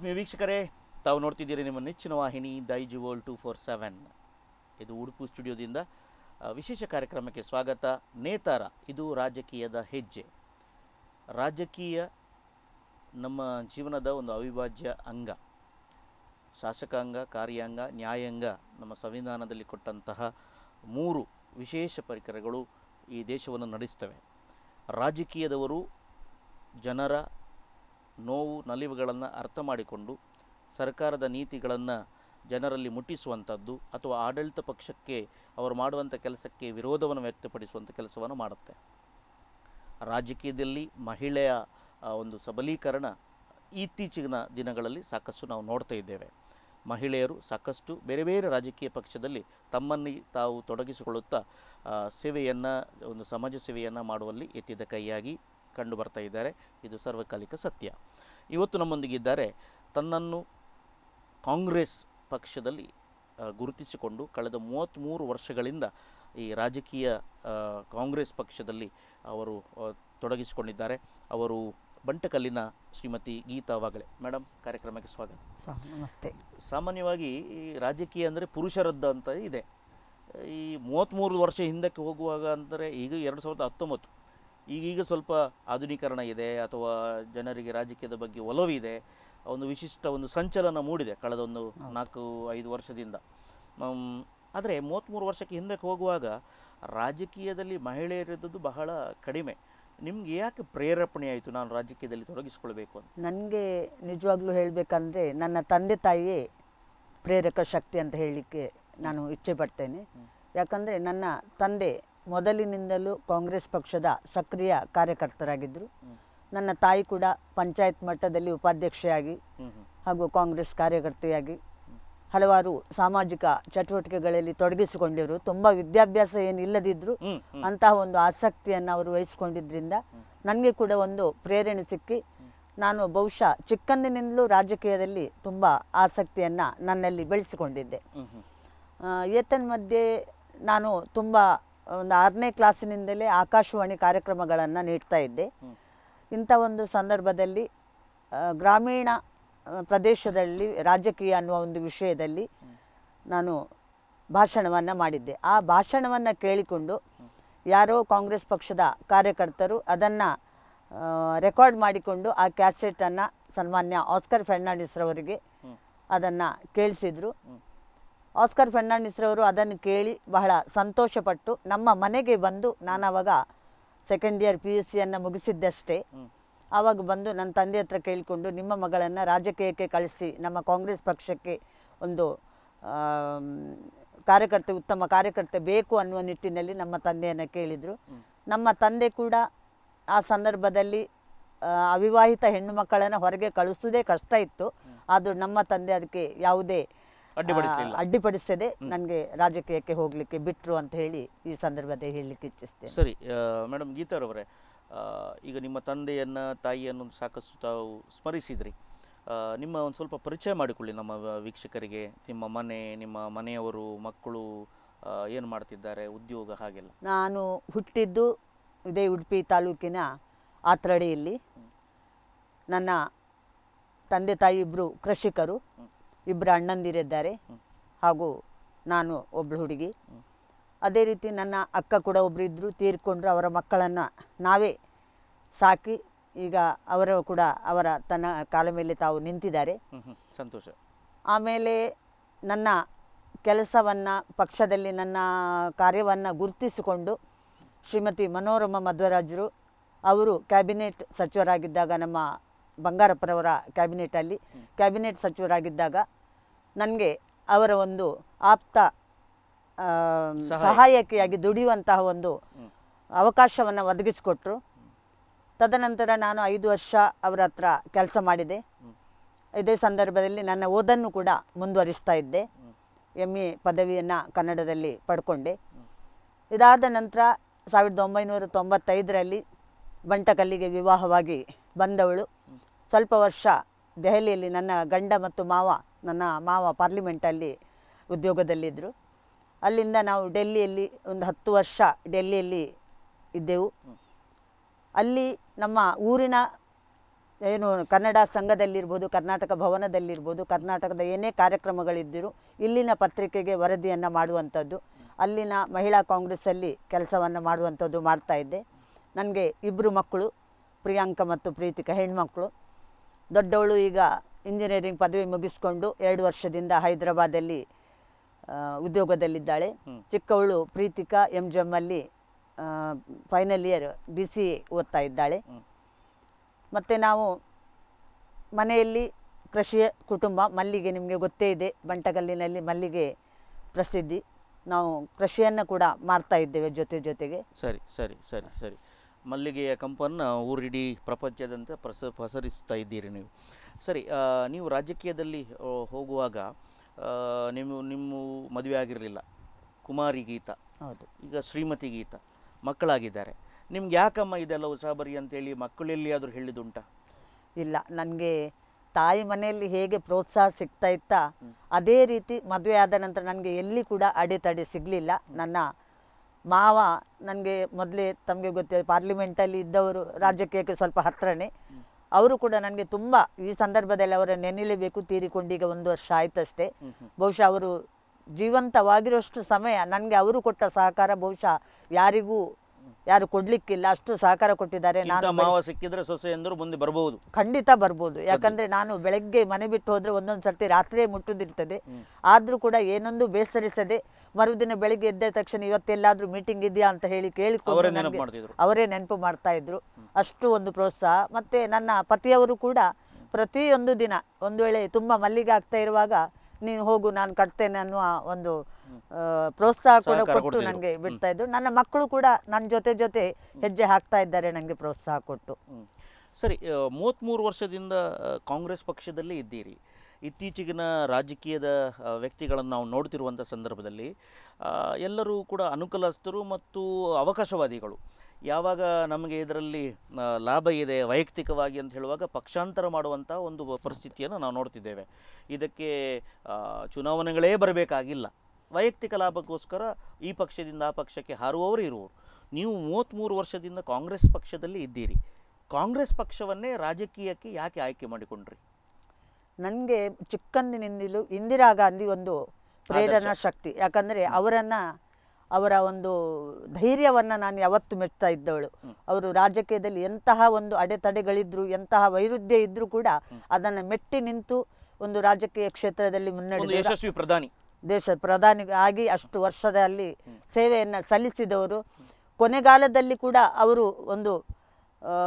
ಆತ್ಮೀಯ ವೀಕ್ಷಕರೇ ತಾವು ನೋಡ್ತಿದ್ದೀರಿ ನಿಮ್ಮ ನೆಚ್ಚಿನ ವಾಹಿನಿ Daiji world two four seven ಇದು ಉಡುಪು ಸ್ಟುಡಿಯೋದಿಂದ ಆ, ವಿಶೇಷ ಕಾರ್ಯಕ್ರಮಕ್ಕೆ ಸ್ವಾಗತ ನೇತಾರ ಇದು ರಾಜಕೀಯದ ಹೆಜ್ಜೆ ರಾಜಕೀಯ ನಮ್ಮ ಜೀವನದ ಒಂದು ಅವಿಭಾಜ್ಯ ಅಂಗ ಶಾಸಕಾಂಗ ಕಾರ್ಯಾಂಗ ನ್ಯಾಯಾಂಗ ನಮ್ಮ ಸಂವಿಧಾನದಲ್ಲಿ ಕೊಟ್ಟಂತಹ ಮೂರು ವಿಶೇಷ ಪರಿಕರಗಳು ಈ ದೇಶವನ್ನು ನಡೆಸ್ತವೆ ರಾಜಕೀಯದವರು ಜನರ ನೋವು ನಲಿವುಗಳನ್ನು ಅರ್ಥ ಮಾಡಿಕೊಂಡು ಸರ್ಕಾರದ ನೀತಿಗಳನ್ನು ಜನರಲ್ಲಿ ಮುಟ್ಟಿಸುವಂಥದ್ದು ಅಥವಾ ಆಡಳಿತ ಪಕ್ಷಕ್ಕೆ ಅವರು ಮಾಡುವಂಥ ಕೆಲಸಕ್ಕೆ ವಿರೋಧವನ್ನು ವ್ಯಕ್ತಪಡಿಸುವಂಥ ಕೆಲಸವನ್ನು ಮಾಡುತ್ತೆ ರಾಜಕೀಯದಲ್ಲಿ ಮಹಿಳೆಯ ಆ, ಒಂದು ಸಬಲೀಕರಣ ಇತ್ತೀಚಿನ ದಿನಗಳಲ್ಲಿ ಸಾಕಷ್ಟು ನಾವು ನೋಡ್ತಾ ಇದ್ದೇವೆ ಮಹಿಳೆಯರು ಸಾಕಷ್ಟು ಬೇರೆ ಬೇರೆ ರಾಜಕೀಯ ಪಕ್ಷದಲ್ಲಿ ತಮ್ಮನ್ನು ತಾವು ತೊಡಗಿಸಿಕೊಳ್ಳುತ್ತಾ ಆ, ಸೇವೆಯನ್ನು ಒಂದು ಸಮಾಜ ಸೇವೆಯನ್ನು ಮಾಡುವಲ್ಲಿ ಎತ್ತಿದ ಕೈಯಾಗಿ ಕಂಡು ಬರ್ತಾ ಇದ್ದಾರೆ ಇದು ಸಾರ್ವಕಾಲಿಕ ಸತ್ಯ ಇವತ್ತು ನಮ್ಮೊಂದಿಗಿದ್ದಾರೆ ತನ್ನನ್ನು ಕಾಂಗ್ರೆಸ್ ಪಕ್ಷದಲ್ಲಿ ಆ, ಗುರುತಿಸಿಕೊಂಡು ಕಳೆದ ಮೂವತ್ತ್ಮೂರು ವರ್ಷಗಳಿಂದ ಈ ರಾಜಕೀಯ ಆ, ಕಾಂಗ್ರೆಸ್ ಪಕ್ಷದಲ್ಲಿ ಅವರು ಆ, ತೊಡಗಿಸಿಕೊಂಡಿದ್ದಾರೆ ಅವರು ಬಂಟಕಲ್ಲಿನ ಶ್ರೀಮತಿ ಗೀತಾ ವಾಗಳೆ ಮೇಡಮ್ ಕಾರ್ಯಕ್ರಮಕ್ಕೆ ಸ್ವಾಗತ ಸ ನಮಸ್ತೆ ಸಾಮಾನ್ಯವಾಗಿ ಈ ರಾಜಕೀಯ ಅಂದರೆ ಪುರುಷರದ್ದು ಅಂತ ಇದೆ ಈ ಮೂವತ್ತ್ಮೂರು ವರ್ಷ ಹಿಂದಕ್ಕೆ ಹೋಗುವಾಗ ಅಂದರೆ ಈಗ ಎರಡು ಸಾವಿರದ ಹತ್ತೊಂಬತ್ತು ಈಗೀಗ ಸ್ವಲ್ಪ ಆಧುನೀಕರಣ ಇದೆ ಅಥವಾ ಜನರಿಗೆ ರಾಜಕೀಯದ ಬಗ್ಗೆ ಒಲವಿದೆ ಒಂದು ವಿಶಿಷ್ಟ ಒಂದು ಸಂಚಲನ ಮೂಡಿದೆ ಕಳೆದ ಒಂದು ನಾಲ್ಕು ಐದು ವರ್ಷದಿಂದ ಆದರೆ ಮೂವತ್ತ್ಮೂರು ವರ್ಷಕ್ಕೆ ಹಿಂದಕ್ಕೆ ಹೋಗುವಾಗ ರಾಜಕೀಯದಲ್ಲಿ ಮಹಿಳೆಯರಿದ್ದದ್ದು ಬಹಳ ಕಡಿಮೆ ನಿಮ್ಗೆ ಯಾಕೆ ಪ್ರೇರೇಪಣೆ ಆಯಿತು ನಾನು ರಾಜಕೀಯದಲ್ಲಿ ತೊಡಗಿಸ್ಕೊಳ್ಬೇಕು ಅಂತ ನನಗೆ ನಿಜವಾಗ್ಲೂ ಹೇಳಬೇಕಂದ್ರೆ ನನ್ನ ತಂದೆ ತಾಯಿಯೇ ಪ್ರೇರಕ ಶಕ್ತಿ ಅಂತ ಹೇಳಲಿಕ್ಕೆ ನಾನು ಇಚ್ಛೆ ಪಡ್ತೇನೆ ಯಾಕಂದರೆ ನನ್ನ ತಂದೆ ಮೊದಲಿನಿಂದಲೂ ಕಾಂಗ್ರೆಸ್ ಪಕ್ಷದ ಸಕ್ರಿಯ ಕಾರ್ಯಕರ್ತರಾಗಿದ್ದರು ಹ್ಮ್. ನನ್ನ ತಾಯಿ ಕೂಡ ಪಂಚಾಯತ್ ಮಟ್ಟದಲ್ಲಿ ಉಪಾಧ್ಯಕ್ಷೆಯಾಗಿ ಹ್ಞೂ ಹ್ಞೂ ಹಾಗೂ ಕಾಂಗ್ರೆಸ್ ಕಾರ್ಯಕರ್ತೆಯಾಗಿ ಹಲವಾರು ಸಾಮಾಜಿಕ ಚಟುವಟಿಕೆಗಳಲ್ಲಿ ತೊಡಗಿಸಿಕೊಂಡಿರು ತುಂಬ ವಿದ್ಯಾಭ್ಯಾಸ ಏನಿಲ್ಲದಿದ್ದರೂ ಹ್ಞೂ ಹ್ಞೂ ಅಂತಹ ಒಂದು ಆಸಕ್ತಿಯನ್ನು ಅವರು ವಹಿಸಿಕೊಂಡಿದ್ರಿಂದ ನನಗೆ ಕೂಡ ಒಂದು ಪ್ರೇರಣೆ ಸಿಕ್ಕಿ ನಾನು ಬಹುಶಃ ಚಿಕ್ಕಂದಿನಿಂದಲೂ ರಾಜಕೀಯದಲ್ಲಿ ತುಂಬ ಆಸಕ್ತಿಯನ್ನು ನನ್ನಲ್ಲಿ ಬೆಳೆಸಿಕೊಂಡಿದ್ದೆ ಹ್ಞೂ ಹ್ಞೂ ಆ, ಏತನ್ಮಧ್ಯೆ ನಾನು ತುಂಬ ಒಂದು ಆರನೇ ಕ್ಲಾಸಿನಿಂದಲೇ ಆಕಾಶವಾಣಿ ಕಾರ್ಯಕ್ರಮಗಳನ್ನು ನೀಡ್ತಾ ಇದ್ದೆ ಹ್ಮ್. ಇಂಥ ಒಂದು ಸಂದರ್ಭದಲ್ಲಿ ಆ, ಗ್ರಾಮೀಣ ಆ, ಪ್ರದೇಶದಲ್ಲಿ ರಾಜಕೀಯ ಅನ್ನುವ ಒಂದು ವಿಷಯದಲ್ಲಿ ನಾನು ಭಾಷಣವನ್ನು ಮಾಡಿದ್ದೆ ಆ ಭಾಷಣವನ್ನು ಕೇಳಿಕೊಂಡು ಯಾರೋ ಕಾಂಗ್ರೆಸ್ ಪಕ್ಷದ ಕಾರ್ಯಕರ್ತರು ಅದನ್ನು ರೆಕಾರ್ಡ್ ಮಾಡಿಕೊಂಡು ಆ ಕ್ಯಾಸೆಟನ್ನು ಸನ್ಮಾನ್ಯ ಆಸ್ಕರ್ ಫೆರ್ನಾಂಡಿಸ್ರವರಿಗೆ ಹ್ಮ್. ಅದನ್ನು ಕೇಳಿಸಿದ್ರು ಹ್ಮ್. ಆಸ್ಕರ್ ಫೆರ್ನಾಂಡಿಸ್ರವರು ಅದನ್ನು ಕೇಳಿ ಬಹಳ ಸಂತೋಷಪಟ್ಟು ನಮ್ಮ ಮನೆಗೆ ಬಂದು ನಾನು ಆವಾಗ ಸೆಕೆಂಡ್ ಇಯರ್ ಪಿ ಯು ಸಿಯನ್ನು ಮುಗಿಸಿದ್ದಷ್ಟೇ ಹ್ಮ್. ಆವಾಗ ಬಂದು ನನ್ನ ತಂದೆ ಹತ್ರ ಕೇಳಿಕೊಂಡು ನಿಮ್ಮ ಮಗಳನ್ನು ರಾಜಕೀಯಕ್ಕೆ ಕಳಿಸಿ ನಮ್ಮ ಕಾಂಗ್ರೆಸ್ ಪಕ್ಷಕ್ಕೆ ಒಂದು ಆಮ್, ಕಾರ್ಯಕರ್ತೆ ಉತ್ತಮ ಕಾರ್ಯಕರ್ತೆ ಬೇಕು ಅನ್ನುವ ನಿಟ್ಟಿನಲ್ಲಿ ನಮ್ಮ ತಂದೆಯನ್ನು ಕೇಳಿದರು ನಮ್ಮ ತಂದೆ ಕೂಡ ಆ ಸಂದರ್ಭದಲ್ಲಿ ಆ, ಅವಿವಾಹಿತ ಹೆಣ್ಣು ಮಕ್ಕಳನ್ನು ಹೊರಗೆ ಕಳಿಸೋದೇ ಕಷ್ಟ ಇತ್ತು ಆದರೂ ನಮ್ಮ ತಂದೆ ಅದಕ್ಕೆ ಯಾವುದೇ ಅಡ್ಡಿಪಡಿಸ್ಲಿಲ್ಲ. ಆ, ಅಡ್ಡಿಪಡಿಸದೆ ನನಗೆ ರಾಜಕೀಯಕ್ಕೆ ಹೋಗಲಿಕ್ಕೆ ಬಿಟ್ಟರು ಅಂತ ಹೇಳಿ ಈ ಸಂದರ್ಭದಲ್ಲಿ ಹೇಳಲಿಕ್ಕೆ ಇಚ್ಛಿಸ್ತೇನೆ ಸರಿ ಮೇಡಮ್ ಗೀತಾರವರೇ ಆ, ಈಗ ನಿಮ್ಮ ತಂದೆಯನ್ನು ತಾಯಿಯನ್ನು ಸಾಕಷ್ಟು ತಾವು ಸ್ಮರಿಸಿದ್ರಿ ಆ, ನಿಮ್ಮ ಒಂದು ಸ್ವಲ್ಪ ಪರಿಚಯ ಮಾಡಿಕೊಳ್ಳಿ ನಮ್ಮ ವ- ವೀಕ್ಷಕರಿಗೆ ನಿಮ್ಮ ಮನೆ ನಿಮ್ಮ ಮನೆಯವರು ಮಕ್ಕಳು ಏನು ಮಾಡ್ತಿದ್ದಾರೆ ಉದ್ಯೋಗ ಹಾಗೆಲ್ಲ ನಾನು ಹುಟ್ಟಿದ್ದು ಇದೇ ಉಡುಪಿ ತಾಲೂಕಿನ ಆತ್ರಡಿಯಲ್ಲಿ ನನ್ನ ತಂದೆ ತಾಯಿ ಇಬ್ಬರು ಕೃಷಿಕರು ಇಬ್ಬರು ಅಣ್ಣಂದಿರಿದ್ದಾರೆ ಹಾಗೂ ನಾನು ಒಬ್ಬಳು ಹುಡುಗಿ ಅದೇ ರೀತಿ ನನ್ನ ಅಕ್ಕ ಕೂಡ ಒಬ್ಬರು ಇದ್ದರು ತೀರ್ಕೊಂಡ್ರು ಅವರ ಮಕ್ಕಳನ್ನು ನಾವೇ ಸಾಕಿ ಈಗ ಅವರು ಕೂಡ ಅವರ ತನ್ನ ಕಾಲ ಮೇಲೆ ತಾವು ನಿಂತಿದ್ದಾರೆ ಹ್ಞೂ ಹ್ಞೂ ಸಂತೋಷ ಆಮೇಲೆ ನನ್ನ ಕೆಲಸವನ್ನು ಪಕ್ಷದಲ್ಲಿ ನನ್ನ ಕಾರ್ಯವನ್ನು ಗುರುತಿಸಿಕೊಂಡು ಶ್ರೀಮತಿ ಮನೋರಮ ಮಧ್ವರಾಜರು ಅವರು ಕ್ಯಾಬಿನೆಟ್ ಸಚಿವರಾಗಿದ್ದಾಗ ನಮ್ಮ ಬಂಗಾರಪ್ಪರವರ ಕ್ಯಾಬಿನೆಟಲ್ಲಿ ಕ್ಯಾಬಿನೆಟ್ ಸಚಿವರಾಗಿದ್ದಾಗ ನನಗೆ ಅವರ ಒಂದು ಆಪ್ತ ಆ, ಸಹಾಯ. ಸಹಾಯಕಿಯಾಗಿ ದುಡಿಯುವಂತಹ ಒಂದು ಅವಕಾಶವನ್ನು ಒದಗಿಸಿಕೊಟ್ರು ತದನಂತರ ನಾನು ಐದು ವರ್ಷ ಅವರ ಹತ್ರ ಕೆಲಸ ಮಾಡಿದೆ ಇದೇ ಸಂದರ್ಭದಲ್ಲಿ ನನ್ನ ಓದನ್ನು ಕೂಡ ಮುಂದುವರಿಸ್ತಾ ಇದ್ದೆ ಎಮ್ ಎ ಪದವಿಯನ್ನು ಕನ್ನಡದಲ್ಲಿ ಪಡ್ಕೊಂಡೆ ಇದಾದ ನಂತರ ಸಾವಿರದ ಒಂಬೈನೂರ ತೊಂಬತ್ತೈದರಲ್ಲಿ ಬಂಟಕಲ್ಲಿಗೆ ವಿವಾಹವಾಗಿ ಬಂದವಳು ಸ್ವಲ್ಪ ವರ್ಷ ದೆಹಲಿಯಲ್ಲಿ ನನ್ನ ಗಂಡ ಮತ್ತು ಮಾವ ನನ್ನ ಮಾವ ಪಾರ್ಲಿಮೆಂಟಲ್ಲಿ ಉದ್ಯೋಗದಲ್ಲಿದ್ದರು ಅಲ್ಲಿಂದ ನಾವು ಡೆಲ್ಲಿಯಲ್ಲಿ ಒಂದು ಹತ್ತು ವರ್ಷ ಡೆಲ್ಲಿಯಲ್ಲಿ ಇದ್ದೆವು ಅಲ್ಲಿ ನಮ್ಮ ಊರಿನ ಏನು ಕನ್ನಡ ಸಂಘದಲ್ಲಿರ್ಬೋದು ಕರ್ನಾಟಕ ಭವನದಲ್ಲಿರ್ಬೋದು ಕರ್ನಾಟಕದ ಏನೇ ಕಾರ್ಯಕ್ರಮಗಳಿದ್ದರೂ ಇಲ್ಲಿನ ಪತ್ರಿಕೆಗೆ ವರದಿಯನ್ನು ಮಾಡುವಂಥದ್ದು ಅಲ್ಲಿನ ಮಹಿಳಾ ಕಾಂಗ್ರೆಸ್ಸಲ್ಲಿ ಕೆಲಸವನ್ನು ಮಾಡುವಂಥದ್ದು ಮಾಡ್ತಾ ಇದ್ದೆ ನನಗೆ ಇಬ್ಬರು ಮಕ್ಕಳು ಪ್ರಿಯಾಂಕ ಮತ್ತು ಪ್ರೀತಿಕಾ ಹೆಣ್ಮಕ್ಳು ದೊಡ್ಡವಳು ಈಗ ಇಂಜಿನಿಯರಿಂಗ್ ಪದವಿ ಮುಗಿಸ್ಕೊಂಡು ಎರಡು ವರ್ಷದಿಂದ ಹೈದರಾಬಾದಲ್ಲಿ ಆ, ಉದ್ಯೋಗದಲ್ಲಿದ್ದಾಳೆ ಹ್ಮ್. ಚಿಕ್ಕವಳು ಪ್ರೀತಿಕಾ ಎಂ ಜಿ ಎಮ್ಮಲ್ಲಿ final year B C A ಓದ್ತಾ ಇದ್ದಾಳೆ ಹ್ಮ್. ಮತ್ತು ನಾವು ಮನೆಯಲ್ಲಿ ಕೃಷಿಯ ಕುಟುಂಬ ಮಲ್ಲಿಗೆ ನಿಮಗೆ ಗೊತ್ತೇ ಇದೆ ಬಂಟಗಲ್ಲಿನಲ್ಲಿ ಮಲ್ಲಿಗೆ ಪ್ರಸಿದ್ಧಿ ನಾವು ಕೃಷಿಯನ್ನು ಕೂಡ ಮಾಡ್ತಾ ಇದ್ದೇವೆ ಜೊತೆ ಜೊತೆಗೆ ಸರಿ ಸರಿ ಸರಿ ಸರಿ ಮಲ್ಲಿಗೆಯ ಕಂಪನ್ನು ಊರಿಡೀ ಪ್ರಪಂಚದಂತೆ ಪ್ರಸ ಪಸರಿಸ್ತಾ ಇದ್ದೀರಿ ನೀವು ಸರಿ ಆ, ನೀವು ರಾಜಕೀಯದಲ್ಲಿ ಆ, ಹೋಗುವಾಗ ಆ, ನೀವು ನಿಮ್ಮ ಮದುವೆ ಆಗಿರಲಿಲ್ಲ ಕುಮಾರಿ ಗೀತಾ ಹೌದು ಈಗ ಶ್ರೀಮತಿ ಗೀತಾ ಮಕ್ಕಳಾಗಿದ್ದಾರೆ ನಿಮ್ಗೆ ಯಾಕಮ್ಮ ಇದೆಲ್ಲ ಉಸಾಬರಿ ಅಂತೇಳಿ ಮಕ್ಕಳು ಎಲ್ಲಿಯಾದರೂ ಹೇಳಿದುಂಟಾ ಇಲ್ಲ ನನಗೆ ತಾಯಿ ಮನೆಯಲ್ಲಿ ಹೇಗೆ ಪ್ರೋತ್ಸಾಹ ಸಿಗ್ತಾ ಇತ್ತಾ ಅದೇ ರೀತಿ ಮದುವೆ ಆದ ನಂತರ ನನಗೆ ಎಲ್ಲಿ ಕೂಡ ಅಡೆತಡೆ ಸಿಗಲಿಲ್ಲ ನನ್ನ ಮಾವ ನನಗೆ ಮೊದಲೇ ತಮಗೆ ಗೊತ್ತಿದೆ ಪಾರ್ಲಿಮೆಂಟಲ್ಲಿ ಇದ್ದವರು ರಾಜಕೀಯಕ್ಕೆ ಸ್ವಲ್ಪ ಹತ್ರನೇ ಅವರು ಕೂಡ ನನಗೆ ತುಂಬ ಈ ಸಂದರ್ಭದಲ್ಲಿ ಅವರ ನೆನೆಯಲೇಬೇಕು ತೀರಿಕೊಂಡೀಗ ಒಂದು ವರ್ಷ ಆಯ್ತಷ್ಟೇ ಹ್ಮ್ ಹ್ಮ್. ಬಹುಶಃ ಅವರು ಜೀವಂತವಾಗಿರೋಷ್ಟು ಸಮಯ ನನಗೆ ಅವರು ಕೊಟ್ಟ ಸಹಕಾರ ಬಹುಶಃ ಯಾರಿಗೂ ಯಾರು ಕೊಡ್ಲಿಕ್ಕಿಲ್ಲ ಅಷ್ಟು ಸಹಕಾರ ಕೊಟ್ಟಿದ್ದಾರೆ ಇಂಥ ನಾನು ಮಾವ ಸಿಕ್ಕಿದ್ರೆ ಸೊಸೆ ಎಂದರು ಮುಂದೆ ಬರಬಹುದು ಖಂಡಿತ ಬರ್ಬೋದು ಯಾಕಂದ್ರೆ ನಾನು ಬೆಳಗ್ಗೆ ಮನೆ ಬಿಟ್ಟು ಹೋದ್ರೆ ಒಂದೊಂದು ಸರ್ತಿ ರಾತ್ರಿಯೇ ಮುಟ್ಟುದಿರ್ತದೆ ಹ್ಮ್. ಆದ್ರೂ ಕೂಡ ಏನೊಂದು ಬೇಸರಿಸದೆ ಮರುದಿನ ಬೆಳಿಗ್ಗೆ ಎದ್ದ ತಕ್ಷಣ ಇವತ್ತೆಲ್ಲಾದ್ರೂ ಮೀಟಿಂಗ್ ಇದೆಯಾ ಅಂತ ಹೇಳಿ ಕೇಳಿಕೊಂಡು ಅವರೇ ನೆನಪು ನನಗೆ ಮಾಡ್ತಿದ್ರು ಅವರೇ ನೆನಪು ಮಾಡ್ತಾ ಇದ್ರು ಅಷ್ಟು ಒಂದು ಪ್ರೋತ್ಸಾಹ ಮತ್ತೆ ನನ್ನ ಪತಿಯವರು ಕೂಡ ಪ್ರತಿಯೊಂದು ದಿನ ಒಂದು ವೇಳೆ ತುಂಬಾ ಮಲ್ಲಿಗೆ ಆಗ್ತಾ ಇರುವಾಗ ನೀನು ಹೋಗು ನಾನು ಕಟ್ತೇನೆ ಅನ್ನುವ ಒಂದು ಆ, ಪ್ರೋತ್ಸಾಹ ಕೂಡ ಸಹಕಾರ ಕೊಟ್ಟು ಕೊಡ್ತಿದ್ರು. ನನಗೆ ಬಿಡ್ತಾ ಇದ್ರು ನನ್ನ ಮಕ್ಕಳು ಕೂಡ ನನ್ನ ಜೊತೆ ಜೊತೆ ಹೆಜ್ಜೆ ಹಾಕ್ತಾ ಇದ್ದಾರೆ ನನಗೆ ಪ್ರೋತ್ಸಾಹ ಕೊಟ್ಟು ಹ್ಮ್. ಸರಿ ಮೂವತ್ತ್ಮೂರು ವರ್ಷದಿಂದ ಆ, ಕಾಂಗ್ರೆಸ್ ಪಕ್ಷದಲ್ಲೇ ಇದ್ದೀರಿ ಇತ್ತೀಚೆಗಿನ ರಾಜಕೀಯದ ಆ, ವ್ಯಕ್ತಿಗಳನ್ನು ನಾವು ನೋಡ್ತಿರುವಂಥ ಸಂದರ್ಭದಲ್ಲಿ ಆ, ಎಲ್ಲರೂ ಕೂಡ ಅನುಕೂಲಸ್ಥರು ಮತ್ತು ಅವಕಾಶವಾದಿಗಳು ಯಾವಾಗ ನಮಗೆ ಇದರಲ್ಲಿ ಆ, ಲಾಭ ಇದೆ ವೈಯಕ್ತಿಕವಾಗಿ ಅಂತ ಹೇಳುವಾಗ ಪಕ್ಷಾಂತರ ಮಾಡುವಂಥ ಒಂದು ಪರಿಸ್ಥಿತಿಯನ್ನು ನಾವು ನೋಡ್ತಿದ್ದೇವೆ ಇದಕ್ಕೆ ಆ, ಚುನಾವಣೆಗಳೇ ಬರಬೇಕಾಗಿಲ್ಲ ವೈಯಕ್ತಿಕ ಲಾಭಕ್ಕೋಸ್ಕರ ಈ ಪಕ್ಷದಿಂದ ಆ ಪಕ್ಷಕ್ಕೆ ಹಾರುವವರು ಇರುವರು ನೀವು ಮೂವತ್ತ್ಮೂರು ವರ್ಷದಿಂದ ಕಾಂಗ್ರೆಸ್ ಪಕ್ಷದಲ್ಲಿ ಇದ್ದೀರಿ ಕಾಂಗ್ರೆಸ್ ಪಕ್ಷವನ್ನೇ ರಾಜಕೀಯಕ್ಕೆ ಯಾಕೆ ಆಯ್ಕೆ ಮಾಡಿಕೊಂಡ್ರಿ ನನಗೆ ಚಿಕ್ಕಂದಿನಿಂದಲೂ ಇಂದಿರಾ ಗಾಂಧಿ ಒಂದು ಪ್ರೇರಣಾ ಶಕ್ತಿ ಯಾಕಂದರೆ ಅವರನ್ನು ಅವರ ಒಂದು ಧೈರ್ಯವನ್ನು ನಾನು ಯಾವತ್ತು ಮೆಚ್ತಾ ಇದ್ದವಳು ಅವರು ರಾಜಕೀಯದಲ್ಲಿ ಎಂತಹ ಒಂದು ಅಡೆತಡೆಗಳಿದ್ರು ಎಂತಹ ವೈರುಧ್ಯ ಇದ್ರೂ ಕೂಡ ಅದನ್ನು ಮೆಟ್ಟಿ ನಿಂತು ಒಂದು ರಾಜಕೀಯ ಕ್ಷೇತ್ರದಲ್ಲಿ ಒಂದು ಮುನ್ನಡೆದ ಯಶಸ್ವಿ ಪ್ರಧಾನಿ ದೇಶ ಪ್ರಧಾನಿ ಆಗಿ ಅಷ್ಟು ವರ್ಷದಲ್ಲಿ ಸೇವೆಯನ್ನು ಸಲ್ಲಿಸಿದವರು ಕೊನೆಗಾಲದಲ್ಲಿ ಕೂಡ ಅವರು ಒಂದು ಆ,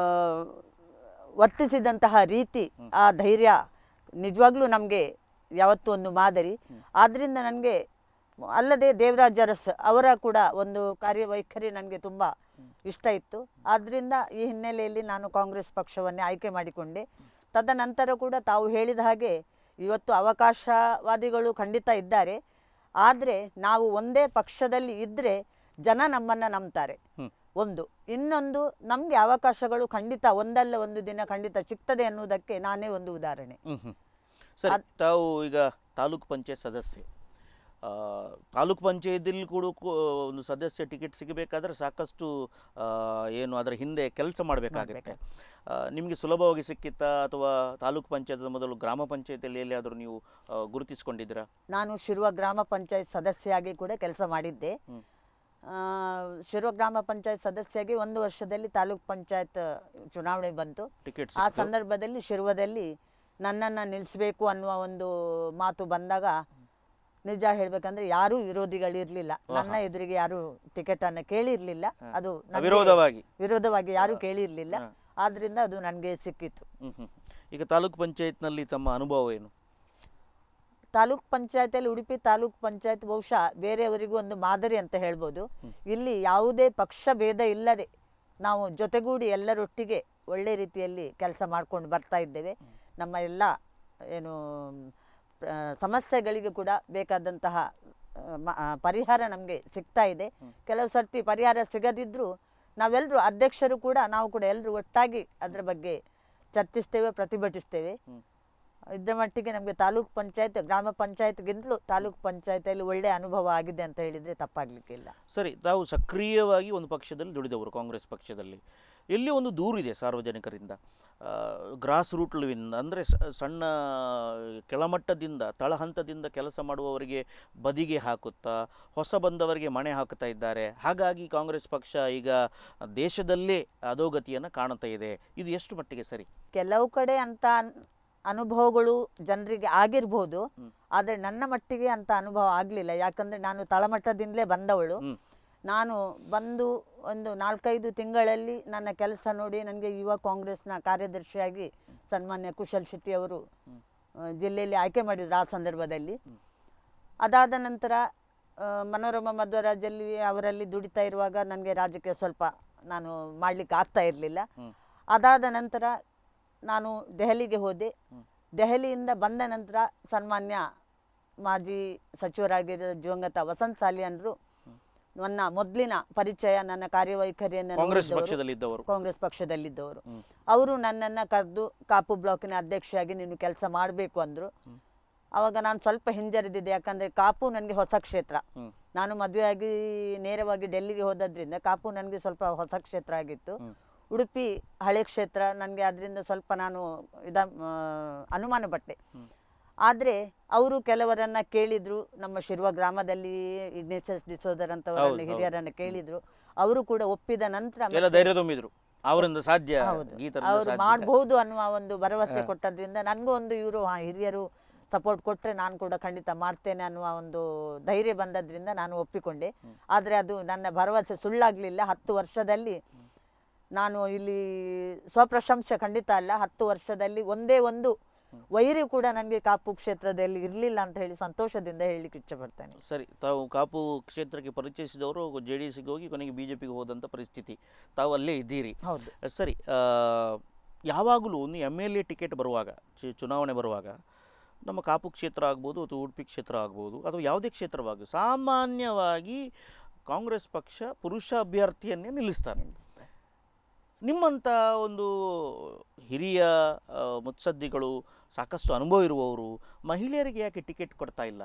ವರ್ತಿಸಿದಂತಹ ರೀತಿ ಆ ಧೈರ್ಯ ನಿಜವಾಗ್ಲೂ ನಮಗೆ ಯಾವತ್ತೂ ಒಂದು ಮಾದರಿ ಆದ್ದರಿಂದ ನನಗೆ ಅಲ್ಲದೆ ದೇವರಾಜ್ ಅರಸ್ ಅವರ ಕೂಡ ಒಂದು ಕಾರ್ಯವೈಖರಿ ನನಗೆ ತುಂಬ ಇಷ್ಟ ಇತ್ತು ಆದ್ದರಿಂದ ಈ ಹಿನ್ನೆಲೆಯಲ್ಲಿ ನಾನು ಕಾಂಗ್ರೆಸ್ ಪಕ್ಷವನ್ನೇ ಆಯ್ಕೆ ಮಾಡಿಕೊಂಡೆ ತದನಂತರ ಕೂಡ ತಾವು ಹೇಳಿದ ಹಾಗೆ ಇವತ್ತು ಅವಕಾಶವಾದಿಗಳು ಖಂಡಿತ ಇದ್ದಾರೆ ಆದರೆ ನಾವು ಒಂದೇ ಪಕ್ಷದಲ್ಲಿ ಇದ್ದರೆ ಜನ ನಮ್ಮನ್ನು ನಂಬ್ತಾರೆ ಹ್ಮ್. ಒಂದು ಇನ್ನೊಂದು ನಮಗೆ ಅವಕಾಶಗಳು ಖಂಡಿತ ಒಂದಲ್ಲ ಒಂದು ದಿನ ಖಂಡಿತ ಸಿಗ್ತದೆ ಅನ್ನುವುದಕ್ಕೆ ನಾನೇ ಒಂದು ಉದಾಹರಣೆ ಹ್ಮ್ ಹ್ಮ್. ಸರಿ ತಾವು ಈಗ ತಾಲೂಕ್ ಪಂಚಾಯತ್ ಸದಸ್ಯೆ ಆ, ತಾಲೂಕ್ ಪಂಚಾಯತಿಲಿ ಕೂಡ ಕೂ- ಒಂದು ಸದಸ್ಯ ಟಿಕೆಟ್ ಸಿಗಬೇಕಾದ್ರೆ ಸಾಕಷ್ಟು ಆ, ಏನು ಅದರ ಹಿಂದೆ ಕೆಲಸ ಮಾಡಬೇಕಾಗುತ್ತೆ ನಿಮಗೆ ಸುಲಭವಾಗಿ ಸಿಕ್ಕಿತ್ತಾ ಅಥವಾ ತಾಲೂಕ್ ಪಂಚಾಯತ್ ಮೊದಲು ಗ್ರಾಮ ಪಂಚಾಯತಿಯಲ್ಲಿ ಎಲ್ಲಿಯಾದರೂ ನೀವು ಆ, ಗುರುತಿಸ್ಕೊಂಡಿದ್ದೀರಾ ನಾನು ಶಿರುವ ಗ್ರಾಮ ಪಂಚಾಯತ್ ಸದಸ್ಯೆಯಾಗಿ ಕೂಡ ಕೆಲಸ ಮಾಡಿದ್ದೆ ಹ್ಮ್. ಆ, ಶಿರುವ ಗ್ರಾಮ ಪಂಚಾಯತ್ ಸದಸ್ಯೆಯಾಗಿ ಒಂದು ವರ್ಷದಲ್ಲಿ ತಾಲೂಕ್ ಪಂಚಾಯತ್ ಚುನಾವಣೆ ಬಂತು ಟಿಕೆಟ್ ಆ ಸಿಕ್ತು ಸಂದರ್ಭದಲ್ಲಿ ಶಿರ್ವದಲ್ಲಿ ನನ್ನನ್ನು ನಿಲ್ಲಿಸಬೇಕು ಅನ್ನುವ ಒಂದು ಮಾತು ಬಂದಾಗ ನಿಜ ಹೇಳ್ಬೇಕಂದ್ರೆ ಯಾರೂ ವಿರೋಧಿಗಳಿರ್ಲಿಲ್ಲ ನನ್ನ ಎದುರಿಗೆ ಯಾರು ಟಿಕೆಟ್ ಅನ್ನು ಕೇಳಿರ್ಲಿಲ್ಲ ಅದು ನನ್ಗೆ ಅವಿರೋಧವಾಗಿ ವಿರೋಧವಾಗಿ ಯಾರು ಕೇಳಿರ್ಲಿಲ್ಲ ಹಾ. ಆದ್ರಿಂದ ಅದು ನನಗೆ ಸಿಕ್ಕಿತ್ತು ಹ್ಮ್ ಹ್ಮ್. ಈಗ ತಾಲೂಕ್ ಪಂಚಾಯತ್ನಲ್ಲಿ ತಮ್ಮ ಅನುಭವ ಏನು ತಾಲೂಕ್ ಪಂಚಾಯತಿಯಲ್ಲಿ ಉಡುಪಿ ತಾಲೂಕ್ ಪಂಚಾಯತ್ ಬಹುಶಃ ಬೇರೆಯವರಿಗೂ ಒಂದು ಮಾದರಿ ಅಂತ ಹೇಳ್ಬೋದು ಇಲ್ಲಿ ಯಾವುದೇ ಪಕ್ಷ ಭೇದ ಇಲ್ಲದೆ ನಾವು ಜೊತೆಗೂಡಿ ಎಲ್ಲರೊಟ್ಟಿಗೆ ಒಳ್ಳೆ ರೀತಿಯಲ್ಲಿ ಕೆಲಸ ಮಾಡ್ಕೊಂಡು ಬರ್ತಾ ಇದ್ದೇವೆ ನಮ್ಮ ಎಲ್ಲ ಏನು ಆ, ಸಮಸ್ಯೆಗಳಿಗೆ ಕೂಡ ಬೇಕಾದಂತಹ ಆ, ಮ- ಆ, ಪರಿಹಾರ ನಮಗೆ ಸಿಗ್ತಾ ಇದೆ ಕೆಲವು ಸರ್ತಿ ಪರಿಹಾರ ಸಿಗದಿದ್ದರೂ ನಾವೆಲ್ಲರೂ ಅಧ್ಯಕ್ಷರು ಕೂಡ ನಾವು ಕೂಡ ಎಲ್ಲರೂ ಒಟ್ಟಾಗಿ ಅದರ ಬಗ್ಗೆ ಚರ್ಚಿಸ್ತೇವೆ ಪ್ರತಿಭಟಿಸ್ತೇವೆ ಹ್ಮ್. ಇದ್ರ ಮಟ್ಟಿಗೆ ನಮಗೆ ತಾಲೂಕ್ ಪಂಚಾಯತ್ ಗ್ರಾಮ ಪಂಚಾಯತ್ಗಿಂತಲೂ ತಾಲೂಕ್ ಪಂಚಾಯತಿಯಲ್ಲಿ ಒಳ್ಳೆ ಅನುಭವ ಆಗಿದೆ ಅಂತ ಹೇಳಿದರೆ ತಪ್ಪಾಗಲಿಕ್ಕಿಲ್ಲ ಸರಿ ತಾವು ಸಕ್ರಿಯವಾಗಿ ಒಂದು ಪಕ್ಷದಲ್ಲಿ ದುಡಿದವರು ಕಾಂಗ್ರೆಸ್ ಪಕ್ಷದಲ್ಲಿ ಎಲ್ಲಿ ಒಂದು ದೂರಿದೆ ಸಾರ್ವಜನಿಕರಿಂದ ಗ್ರಾಸ್ ರೂಟ್ಲಿಂದ ಅಂದರೆ ಸಣ್ಣ ಕೆಳಮಟ್ಟದಿಂದ ತಳಹಂತದಿಂದ ಕೆಲಸ ಮಾಡುವವರಿಗೆ ಬದಿಗೆ ಹಾಕುತ್ತಾ ಹೊಸ ಬಂದವರಿಗೆ ಮಣೆ ಹಾಕುತ್ತಾ ಇದ್ದಾರೆ ಹಾಗಾಗಿ ಕಾಂಗ್ರೆಸ್ ಪಕ್ಷ ಈಗ ದೇಶದಲ್ಲೇ ಅಧೋಗತಿಯನ್ನು ಕಾಣುತ್ತಾ ಇದೆ ಇದು ಎಷ್ಟು ಮಟ್ಟಿಗೆ ಸರಿ ಕೆಲವು ಕಡೆ ಅಂತ ಅನ್- ಅನುಭವಗಳು ಜನರಿಗೆ ಆಗಿರ್ಬೋದು ಹ್ಮ್. ಆದರೆ ನನ್ನ ಮಟ್ಟಿಗೆ ಅಂತ ಅನುಭವ ಆಗಲಿಲ್ಲ ಯಾಕಂದರೆ ನಾನು ತಳಮಟ್ಟದಿಂದಲೇ ಬಂದವಳು ಹ್ಮ್. ನಾನು ಬಂದು ಒಂದು ನಾಲ್ಕೈದು ತಿಂಗಳಲ್ಲಿ ನನ್ನ ಕೆಲಸ ನೋಡಿ ನನಗೆ ಯುವ ಕಾಂಗ್ರೆಸ್ನ ಕಾರ್ಯದರ್ಶಿಯಾಗಿ ಸನ್ಮಾನ್ಯ ಕುಶಲ್ ಶೆಟ್ಟಿ ಅವರು ಹ್ಮ್. ಆ, ಜಿಲ್ಲೆಯಲ್ಲಿ ಆಯ್ಕೆ ಮಾಡಿದ್ರು ಆ ಸಂದರ್ಭದಲ್ಲಿ ಹ್ಮ್. ಅದಾದ ನಂತರ ಆ, ಮನೋರಮ ಮಧ್ವರಾಜಲ್ಲಿ ಅವರಲ್ಲಿ ದುಡಿತಾ ಇರುವಾಗ ನನಗೆ ರಾಜಕೀಯ ಸ್ವಲ್ಪ ನಾನು ಮಾಡಲಿಕ್ಕೆ ಆಗ್ತಾ ಇರಲಿಲ್ಲ ಹ್ಮ್. ಅದಾದ ನಂತರ ನಾನು ದೆಹಲಿಗೆ ಹೋದೆ ಹ್ಮ್. ದೆಹಲಿಯಿಂದ ಬಂದ ನಂತರ ಸನ್ಮಾನ್ಯ ಮಾಜಿ ಸಚಿವರಾಗಿದ್ದ ದಿವಂಗತ ವಸಂತ್ ಸಾಲಿಯನ್ರು ನನ್ನ ಮೊದಲಿನ ಪರಿಚಯ ನನ್ನ ಕಾರ್ಯವೈಖರಿಯನ್ನು ಕಾಂಗ್ರೆಸ್ ನೋಡಿದವರು. ಪಕ್ಷದಲ್ಲಿದ್ದವರು ಕಾಂಗ್ರೆಸ್ ಪಕ್ಷದಲ್ಲಿದ್ದವರು ಹ್ಮ್. ಅವರು ನನ್ನನ್ನು ಕರೆದು ಕಾಪು ಬ್ಲಾಕಿನ ಅಧ್ಯಕ್ಷೆಯಾಗಿ ನೀನು ಕೆಲಸ ಮಾಡಬೇಕು ಅಂದರು ಹ್ಮ್. ಅವಾಗ ನಾನು ಸ್ವಲ್ಪ ಹಿಂಜರಿದಿದ್ದೆ ಯಾಕಂದರೆ ಕಾಪು ನನಗೆ ಹೊಸ ಕ್ಷೇತ್ರ ಹ್ಮ್. ನಾನು ಮದುವೆಯಾಗಿ ನೇರವಾಗಿ ಡೆಲ್ಲಿಗೆ ಹೋದದ್ರಿಂದ ಕಾಪು ನನಗೆ ಸ್ವಲ್ಪ ಹೊಸ ಕ್ಷೇತ್ರ ಆಗಿತ್ತು ಹ್ಮ್. ಉಡುಪಿ ಹಳೆ ಕ್ಷೇತ್ರ ನನಗೆ ಅದರಿಂದ ಸ್ವಲ್ಪ ನಾನು ಇದ ಆ, ಅನುಮಾನ ಪಟ್ಟೆ ಹ್ಮ್. ಆದರೆ ಅವರು ಕೆಲವರನ್ನ ಕೇಳಿದ್ರು ನಮ್ಮ ಶಿರ್ವ ಗ್ರಾಮದಲ್ಲಿ ಇಗ್ನೇಷಸ್ ಡಿಸೋದರ್ ಹೌದು, ಅಂತವರನ್ನು ಹೌದು. ಹಿರಿಯರನ್ನು ಕೇಳಿದ್ರು ಅವರು ಕೂಡ ಒಪ್ಪಿದ ನಂತರ ಎಲ್ಲ ಧೈರ್ಯ ತುಂಬಿದ್ರು ಅವರಿಂದ ಸಾಧ್ಯ ಹೌದು ಗೀತರಿಂದ ಅವರು ಸಾಧ್ಯ ಮಾಡಬಹುದು ಅನ್ನುವ ಒಂದು ಭರವಸೆ ಹಾ. ಕೊಟ್ಟದ್ರಿಂದ ನನಗೂ ಒಂದು ಇವರು ಹಿರಿಯರು ಸಪೋರ್ಟ್ ಕೊಟ್ಟರೆ ನಾನು ಕೂಡ ಖಂಡಿತ ಮಾಡ್ತೇನೆ ಅನ್ನುವ ಒಂದು ಧೈರ್ಯ ಬಂದದ್ರಿಂದ ನಾನು ಒಪ್ಪಿಕೊಂಡೆ ಹ್ಮ್. ಆದರೆ ಅದು ನನ್ನ ಭರವಸೆ ಸುಳ್ಳಾಗಲಿಲ್ಲ ಹತ್ತು ವರ್ಷದಲ್ಲಿ ನಾನು ಇಲ್ಲಿ ಸ್ವಪ್ರಶಂಸೆ ಖಂಡಿತ ಅಲ್ಲ ಹತ್ತು ವರ್ಷದಲ್ಲಿ ಒಂದೇ ಒಂದು ವೈರಿ ಕೂಡ ನನಗೆ ಕಾಪು ಕ್ಷೇತ್ರದಲ್ಲಿ ಇರಲಿಲ್ಲ ಅಂತ ಹೇಳಿ ಸಂತೋಷದಿಂದ ಹೇಳಲಿಕ್ಕೆ ಇಷ್ಟಪಡ್ತೇನೆ ಸರಿ ತಾವು ಕಾಪು ಕ್ಷೇತ್ರಕ್ಕೆ ಪರಿಚಯಿಸಿದವರು ಜೆ ಡಿ ಎಸ್ಗೆ ಹೋಗಿ ಕೊನೆಗೆ ಬಿ ಜೆ ಪಿಗೆ ಹೋದಂಥ ಪರಿಸ್ಥಿತಿ ತಾವು ಅಲ್ಲೇ ಇದ್ದೀರಿ ಹೌದು ಸರಿ ಆ, ಯಾವಾಗಲೂ ಒಂದು ಎಮ್ ಎಲ್ ಎ ಟಿಕೆಟ್ ಬರುವಾಗ ಚು- ಚುನಾವಣೆ ಬರುವಾಗ ನಮ್ಮ ಕಾಪು ಕ್ಷೇತ್ರ ಆಗ್ಬೋದು ಅಥವಾ ಉಡುಪಿ ಕ್ಷೇತ್ರ ಆಗ್ಬೋದು ಅಥವಾ ಯಾವುದೇ ಕ್ಷೇತ್ರವಾಗಲಿ ಸಾಮಾನ್ಯವಾಗಿ ಕಾಂಗ್ರೆಸ್ ಪಕ್ಷ ಪುರುಷ ಅಭ್ಯರ್ಥಿಯನ್ನೇ ನಿಲ್ಲಿಸ್ತಾನೆ ನಿಮ್ಮಂಥ ಒಂದು ಹಿರಿಯ ಆ, ಮುತ್ಸದ್ದಿಗಳು ಸಾಕಷ್ಟು ಅನುಭವ ಇರುವವರು ಮಹಿಳೆಯರಿಗೆ ಯಾಕೆ ಟಿಕೆಟ್ ಕೊಡ್ತಾ ಇಲ್ಲ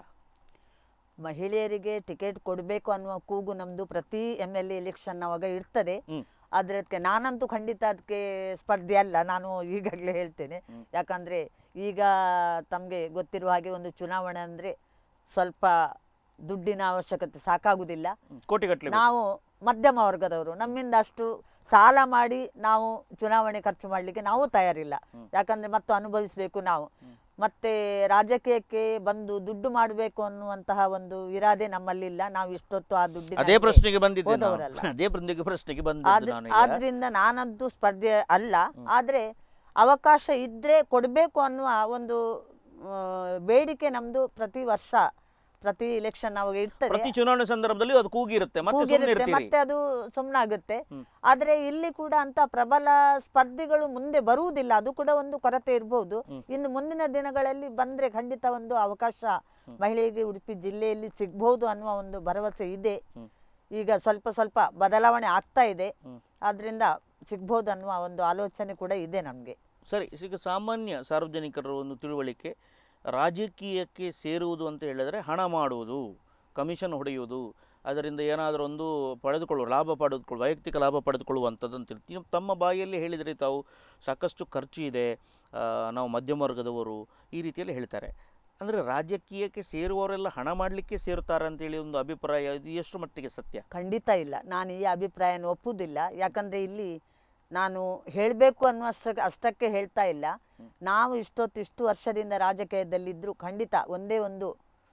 ಮಹಿಳೆಯರಿಗೆ ಟಿಕೆಟ್ ಕೊಡಬೇಕು ಅನ್ನುವ ಕೂಗು ನಮ್ಮದು ಪ್ರತಿ ಎಮ್ ಎಲ್ ಎ ಎಲೆಕ್ಷನ್ ಅವಾಗ ಇರ್ತದೆ ಹ್ಮ್. ಆದರೆ ಅದಕ್ಕೆ ನಾನಂತೂ ಖಂಡಿತ ಅದಕ್ಕೆ ಸ್ಪರ್ಧೆ ಅಲ್ಲ ನಾನು ಈಗಾಗಲೇ ಹೇಳ್ತೇನೆ ಹ್ಮ್. ಯಾಕಂದರೆ ಈಗ ತಮಗೆ ಗೊತ್ತಿರುವ ಹಾಗೆ ಒಂದು ಚುನಾವಣೆ ಅಂದರೆ ಸ್ವಲ್ಪ ದುಡ್ಡಿನ ಅವಶ್ಯಕತೆ ಸಾಕಾಗುವುದಿಲ್ಲ ಕೋಟಿಗಟ್ಟಲೆ ಬೇಕು. ನಾವು ಮಧ್ಯಮ ವರ್ಗದವರು ನಮ್ಮಿಂದ ಅಷ್ಟು ಸಾಲ ಮಾಡಿ ನಾವು ಚುನಾವಣೆ ಖರ್ಚು ಮಾಡಲಿಕ್ಕೆ ನಾವು ತಯಾರಿಲ್ಲ ಹ್ಮ್. ಯಾಕಂದ್ರೆ ಮತ್ತು ಅನುಭವಿಸಬೇಕು ನಾವು ಹ್ಮ್. ಮತ್ತೆ ರಾಜಕೀಯಕ್ಕೆ ಬಂದು ದುಡ್ಡು ಮಾಡಬೇಕು ಅನ್ನುವಂತಹ ಒಂದು ಇರಾದೆ ನಮ್ಮಲ್ಲಿಲ್ಲ ನಾವು ಇಷ್ಟೊತ್ತು ಆ ದುಡ್ಡಿನ ಅದೇ ಹಿಂದೆ ಪ್ರಶ್ನೆಗೆ ಬಂದಿದ್ದೆ ನಾನು. ಹೋದವರಲ್ಲ. ಅದೇ ಪ್ರಶ್ನೆಗೆ ಪ್ರಶ್ನೆಗೆ ಬಂದಿದ್ದು ಆದ್- ನಾನು ಈಗ. ಆದ್ರಿಂದ ನಾನಂತೂ ಸ್ಪರ್ಧೆ ಅಲ್ಲ ಹ್ಮ್. ಆದ್ರೆ ಅವಕಾಶ ಇದ್ರೆ ಕೊಡಬೇಕು ಅನ್ನುವ ಒಂದು ಆ, ಬೇಡಿಕೆ ನಮ್ದು ಪ್ರತಿ ವರ್ಷ ಪ್ರತಿ ಇಲೆಕ್ಷನ್ ಅವಾಗ ಇರ್ತದೆ ಪ್ರತಿ ಚುನಾವಣೆ ಸಂದರ್ಭದಲ್ಲಿ ಅದು ಕೂಗಿರುತ್ತೆ ಮತ್ತೆ ಸುಮ್ಮನೆ ಕೂಗಿರುತ್ತೆ ಇರ್ತೀರಿ ಮತ್ತೆ ಅದು ಸುಮ್ಮನಾಗುತ್ತೆ ಹ್ಮ್. ಆದ್ರೆ ಇಲ್ಲಿ ಕೂಡ ಅಂತ ಪ್ರಬಲ ಸ್ಪರ್ಧಿಗಳು ಮುಂದೆ ಬರುವುದಿಲ್ಲ ಅದು ಕೂಡ ಒಂದು ಕೊರತೆ ಇರಬಹುದು ಹ್ಮ್. ಇನ್ನು ಮುಂದಿನ ದಿನಗಳಲ್ಲಿ ಬಂದ್ರೆ ಖಂಡಿತ ಒಂದು ಅವಕಾಶ ಹ್ಮ್. ಮಹಿಳೆಯರಿಗೆ ಉಡುಪಿ ಜಿಲ್ಲೆಯಲ್ಲಿ ಸಿಗ್ಬಹುದು ಅನ್ನುವ ಒಂದು ಭರವಸೆ ಇದೆ ಹ್ಮ್. ಈಗ ಸ್ವಲ್ಪ ಸ್ವಲ್ಪ ಬದಲಾವಣೆ ಆಗ್ತಾ ಇದೆ ಹ್ಮ್. ಆದ್ರಿಂದ ಸಿಗ್ಬಹುದು ಅನ್ನುವ ಒಂದು ಆಲೋಚನೆ ಕೂಡ ಇದೆ ನಮ್ಗೆ ಸರಿ ಈಗ ಸಾಮಾನ್ಯ ಸಾರ್ವಜನಿಕರ ಒಂದು ತಿಳುವಳಿಕೆ ರಾಜಕೀಯಕ್ಕೆ ಸೇರುವುದು ಅಂತ ಹೇಳಿದರೆ ಹಣ ಮಾಡುವುದು ಕಮಿಷನ್ ಹೊಡೆಯುವುದು ಅದರಿಂದ ಏನಾದರೂ ಒಂದು ಪಡೆದುಕೊಳ್ಳುವ ಲಾಭ ಪಡೆದುಕೊಳ್ಳುವ ವೈಯಕ್ತಿಕ ಲಾಭ ಪಡೆದುಕೊಳ್ಳುವಂಥದ್ದು ಅಂತ ಹೇಳ್ತೀವಿ ತಮ್ಮ ಬಾಯಲ್ಲಿ ಹೇಳಿದರೆ ತಾವು ಸಾಕಷ್ಟು ಖರ್ಚು ಇದೆ ಆ, ನಾವು ಮಧ್ಯಮ ವರ್ಗದವರು ಈ ರೀತಿಯಲ್ಲಿ ಹೇಳ್ತಾರೆ ಅಂದರೆ ರಾಜಕೀಯಕ್ಕೆ ಸೇರುವವರೆಲ್ಲ ಹಣ ಮಾಡಲಿಕ್ಕೆ ಸೇರುತ್ತಾರೆ ಅಂತೇಳಿ ಒಂದು ಅಭಿಪ್ರಾಯ ಇದು ಎಷ್ಟು ಮಟ್ಟಿಗೆ ಸತ್ಯ ಖಂಡಿತ ಇಲ್ಲ ನಾನು ಈ ಅಭಿಪ್ರಾಯನ ಒಪ್ಪುವುದಿಲ್ಲ ಯಾಕಂದ್ರೆ ಇಲ್ಲಿ ನಾನು ಹೇಳಬೇಕು ಅನ್ನುವಷ್ಟಕ್ಕೆ ಅಷ್ಟಕ್ಕೆ ಹೇಳ್ತಾ ಇಲ್ಲ ಹ್ಮ್. ನಾವು ಇಷ್ಟೊತ್ತು ಇಷ್ಟು ವರ್ಷದಿಂದ ರಾಜಕೀಯದಲ್ಲಿದ್ದರೂ ಖಂಡಿತ ಒಂದೇ ಒಂದು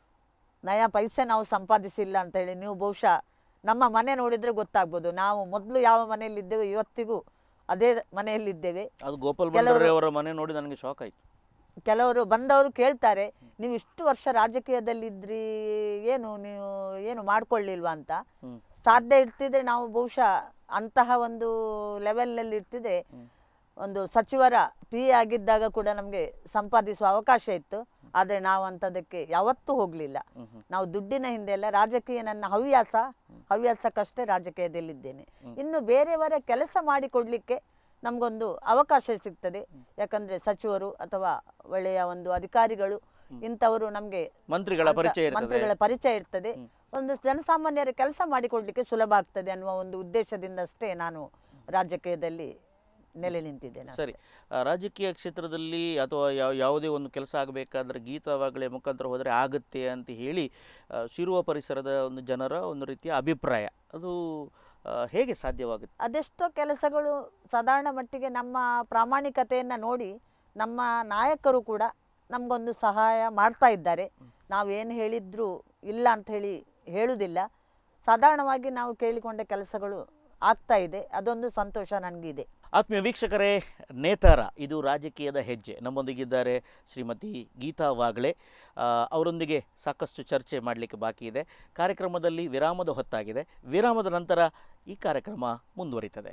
ನಯ ಪೈಸೆ ನಾವು ಸಂಪಾದಿಸಿಲ್ಲ ಅಂತ ಹೇಳಿ ನೀವು ಬಹುಶಃ ನಮ್ಮ ಮನೆ ನೋಡಿದ್ರೆ ಗೊತ್ತಾಗ್ಬೋದು ನಾವು ಮೊದಲು ಯಾವ ಮನೆಯಲ್ಲಿದ್ದೇವೆ ಇವತ್ತಿಗೂ ಅದೇ ಮನೆಯಲ್ಲಿದ್ದೇವೆ ಅದು ಗೋಪಾಲ್ ಕೆಲವರು- ಭಂಡಾರಿ ಅವರ ಮನೆ ನೋಡಿ ನನಗೆ ಶಾಕ್ ಆಯಿತು ಕೆಲವರು ಬಂದವರು ಕೇಳ್ತಾರೆ ನೀವು ಇಷ್ಟು ವರ್ಷ ರಾಜಕೀಯದಲ್ಲಿದ್ರಿ ಏನು ನೀವು ಏನು ಮಾಡ್ಕೊಳ್ಳಿಲ್ವಾ ಅಂತ ಹ್ಮ್. ಸಾಧ್ಯ ಇರ್ತಿದ್ರೆ ನಾವು ಬಹುಶಃ ಅಂತಹ ಒಂದು ಲೆವೆಲ್ನಲ್ಲಿ ಇರ್ತಿದ್ರೆ ಹ್ಮ್. ಒಂದು ಸಚಿವರ ಪಿ ಆಗಿದ್ದಾಗ ಕೂಡ ನಮಗೆ ಸಂಪಾದಿಸುವ ಅವಕಾಶ ಇತ್ತು ಆದರೆ ನಾವು ಅಂಥದಕ್ಕೆ ಯಾವತ್ತೂ ಹೋಗಲಿಲ್ಲ ಹ್ಮ್ ಹ್ಮ್. ನಾವು ದುಡ್ಡಿನ ಹಿಂದೆ ಎಲ್ಲ ರಾಜಕೀಯ ನನ್ನ ಹವ್ಯಾಸ ಹವ್ಯಾಸಕ್ಕಷ್ಟೇ ರಾಜಕೀಯದಲ್ಲಿದ್ದೇನೆ ಹ್ಮ್. ಇನ್ನು ಬೇರೆಯವರ ಕೆಲಸ ಮಾಡಿಕೊಡ್ಲಿಕ್ಕೆ ನಮಗೊಂದು ಅವಕಾಶ ಸಿಗ್ತದೆ ಯಾಕಂದರೆ ಸಚಿವರು ಅಥವಾ ಒಳ್ಳೆಯ ಒಂದು ಅಧಿಕಾರಿಗಳು ಇಂಥವರು ನಮಗೆ ಮಂತ್ರಿಗಳ ಪರಿಚಯ ಇರ್ತದೆ ಮಂತ್ರಿಗಳ ಪರಿಚಯ ಇರ್ತದೆ ಒಂದು ಜನಸಾಮಾನ್ಯರ ಕೆಲಸ ಮಾಡಿಕೊಡ್ಲಿಕ್ಕೆ ಸುಲಭ ಆಗ್ತದೆ ಅನ್ನುವ ಒಂದು ಉದ್ದೇಶದಿಂದ ಅಷ್ಟೇ ನಾನು ರಾಜಕೀಯದಲ್ಲಿ ನೆಲೆ ನಿಂತಿದ್ದೇನೆ ಸರಿ ಆ, ರಾಜಕೀಯ ಕ್ಷೇತ್ರದಲ್ಲಿ ಅಥವಾ ಯಾವ ಯಾವುದೇ ಒಂದು ಕೆಲಸ ಆಗಬೇಕಾದ್ರೆ ಗೀತವಾಗಲೇ ಮುಖಾಂತರ ಹೋದರೆ ಆಗುತ್ತೆ ಅಂತ ಹೇಳಿ ಆ, ಶಿರುವ ಪರಿಸರದ ಒಂದು ಜನರ ಒಂದು ರೀತಿಯ ಅಭಿಪ್ರಾಯ ಅದು ಆ, ಹೇಗೆ ಸಾಧ್ಯವಾಗುತ್ತೆ ಅದೆಷ್ಟೋ ಕೆಲಸಗಳು ಸಾಧಾರಣ ಮಟ್ಟಿಗೆ ನಮ್ಮ ಪ್ರಾಮಾಣಿಕತೆಯನ್ನು ನೋಡಿ ನಮ್ಮ ನಾಯಕರು ಕೂಡ ನಮಗೊಂದು ಸಹಾಯ ಮಾಡ್ತಾ ಇದ್ದಾರೆ ನಾವೇನು ಹೇಳಿದ್ರು ಇಲ್ಲ ಅಂತ ಹೇಳಿ ಹೇಳುವುದಿಲ್ಲ ಸಾಧಾರಣವಾಗಿ ನಾವು ಕೇಳಿಕೊಂಡ ಕೆಲಸಗಳು ಆಗ್ತಾ ಇದೆ ಅದೊಂದು ಸಂತೋಷ ನನಗಿದೆ ಆತ್ಮೀಯ ವೀಕ್ಷಕರೇ ನೇತಾರ ಇದು ರಾಜಕೀಯದ ಹೆಜ್ಜೆ ನಮ್ಮೊಂದಿಗಿದ್ದಾರೆ ಶ್ರೀಮತಿ ಗೀತಾ ವಾಗ್ಳೆ ಆ, ಅವರೊಂದಿಗೆ ಸಾಕಷ್ಟು ಚರ್ಚೆ ಮಾಡಲಿಕ್ಕೆ ಬಾಕಿ ಇದೆ ಕಾರ್ಯಕ್ರಮದಲ್ಲಿ ವಿರಾಮದ ಹೊತ್ತಾಗಿದೆ ವಿರಾಮದ ನಂತರ ಈ ಕಾರ್ಯಕ್ರಮ ಮುಂದುವರಿತದೆ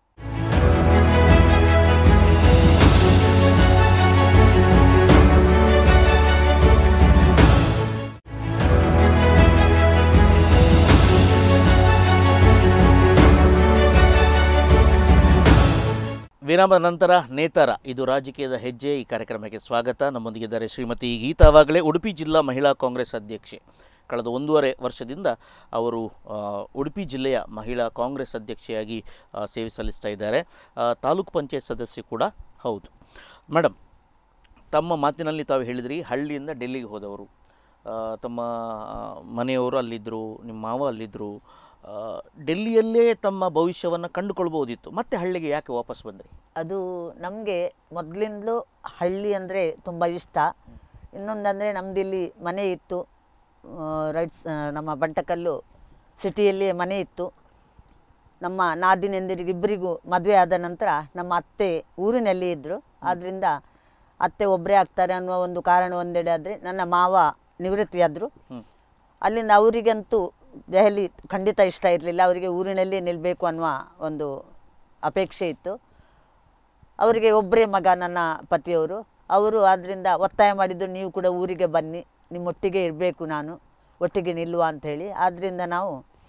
ವಿರಾಮದ ನಂತರ ನೇತಾರ ಇದು ರಾಜಕೀಯದ ಹೆಜ್ಜೆ ಈ ಕಾರ್ಯಕ್ರಮಕ್ಕೆ ಸ್ವಾಗತ ನಮ್ಮೊಂದಿಗಿದ್ದಾರೆ ಶ್ರೀಮತಿ ಗೀತಾ ವಾಗ್ಲೆ ಉಡುಪಿ ಜಿಲ್ಲಾ ಮಹಿಳಾ ಕಾಂಗ್ರೆಸ್ ಅಧ್ಯಕ್ಷೆ ಕಳೆದ ಒಂದೂವರೆ ವರ್ಷದಿಂದ ಅವರು ಆ, ಉಡುಪಿ ಜಿಲ್ಲೆಯ ಮಹಿಳಾ ಕಾಂಗ್ರೆಸ್ ಅಧ್ಯಕ್ಷೆಯಾಗಿ ಆ, ಸೇವೆ ಸಲ್ಲಿಸ್ತಾ ಇದ್ದಾರೆ ಆ, ತಾಲೂಕು ಪಂಚಾಯತ್ ಸದಸ್ಯೆ ಕೂಡ ಹೌದು ಮೇಡಮ್ ತಮ್ಮ ಮಾತಿನಲ್ಲಿ ತಾವು ಹೇಳಿದ್ರಿ ಹಳ್ಳಿಯಿಂದ ಡೆಲ್ಲಿಗೆ ಹೋದವರು ಆ, ತಮ್ಮ ಆ, ಮನೆಯವರು ಅಲ್ಲಿದ್ದರು ನಿಮ್ಮ ಮಾವ ಅಲ್ಲಿದ್ದರು ಆ, ಡೆಲ್ಲಿಯಲ್ಲೇ ತಮ್ಮ ಭವಿಷ್ಯವನ್ನು ಕಂಡುಕೊಳ್ಬೋದಿತ್ತು ಮತ್ತೆ ಹಳ್ಳಿಗೆ ಯಾಕೆ ವಾಪಸ್ ಬಂದ್ರಿ ಅದು ನಮಗೆ ಮೊದಲಿಂದಲೂ ಹಳ್ಳಿ ಅಂದರೆ ತುಂಬ ಇಷ್ಟ ಇನ್ನೊಂದಂದರೆ ನಮ್ಮದಿಲ್ಲಿ ಮನೆ ಇತ್ತು ರೈಟ್ಸ್ ನಮ್ಮ ಬಂಟಕಲ್ಲು ಸಿಟಿಯಲ್ಲಿ ಮನೆ ಇತ್ತು ನಮ್ಮ ನಾದಿನೆಂದಿರಿಗಿಬ್ಬರಿಗೂ ಮದುವೆ ಆದ ನಂತರ ನಮ್ಮ ಅತ್ತೆ ಊರಿನಲ್ಲಿ ಇದ್ದರು ಆದ್ದರಿಂದ ಅತ್ತೆ ಒಬ್ಬರೇ ಆಗ್ತಾರೆ ಅನ್ನುವ ಒಂದು ಕಾರಣ ಒಂದೆಡೆ ಆದರೆ ನನ್ನ ಮಾವ ನಿವೃತ್ತಿಯಾದರು ಹ್ಮ್. ಅಲ್ಲಿಂದ ಅವರಿಗಂತೂ ದೆಹಲಿ ಖಂಡಿತ ಇಷ್ಟ ಇರಲಿಲ್ಲ ಅವರಿಗೆ ಊರಿನಲ್ಲೇ ನಿಲ್ಲಬೇಕು ಅನ್ನುವ ಒಂದು ಅಪೇಕ್ಷೆ ಇತ್ತು ಅವರಿಗೆ ಒಬ್ಬರೇ ಮಗ ನನ್ನ ಪತಿಯವರು ಅವರು ಆದ್ದರಿಂದ ಒತ್ತಾಯ ಮಾಡಿದ್ದು ನೀವು ಕೂಡ ಊರಿಗೆ ಬನ್ನಿ ನಿಮ್ಮೊಟ್ಟಿಗೆ ಇರಬೇಕು ನಾನು ಒಟ್ಟಿಗೆ ನಿಲ್ಲುವ ಅಂತ ಹೇಳಿ ಆದ್ದರಿಂದ ನಾವು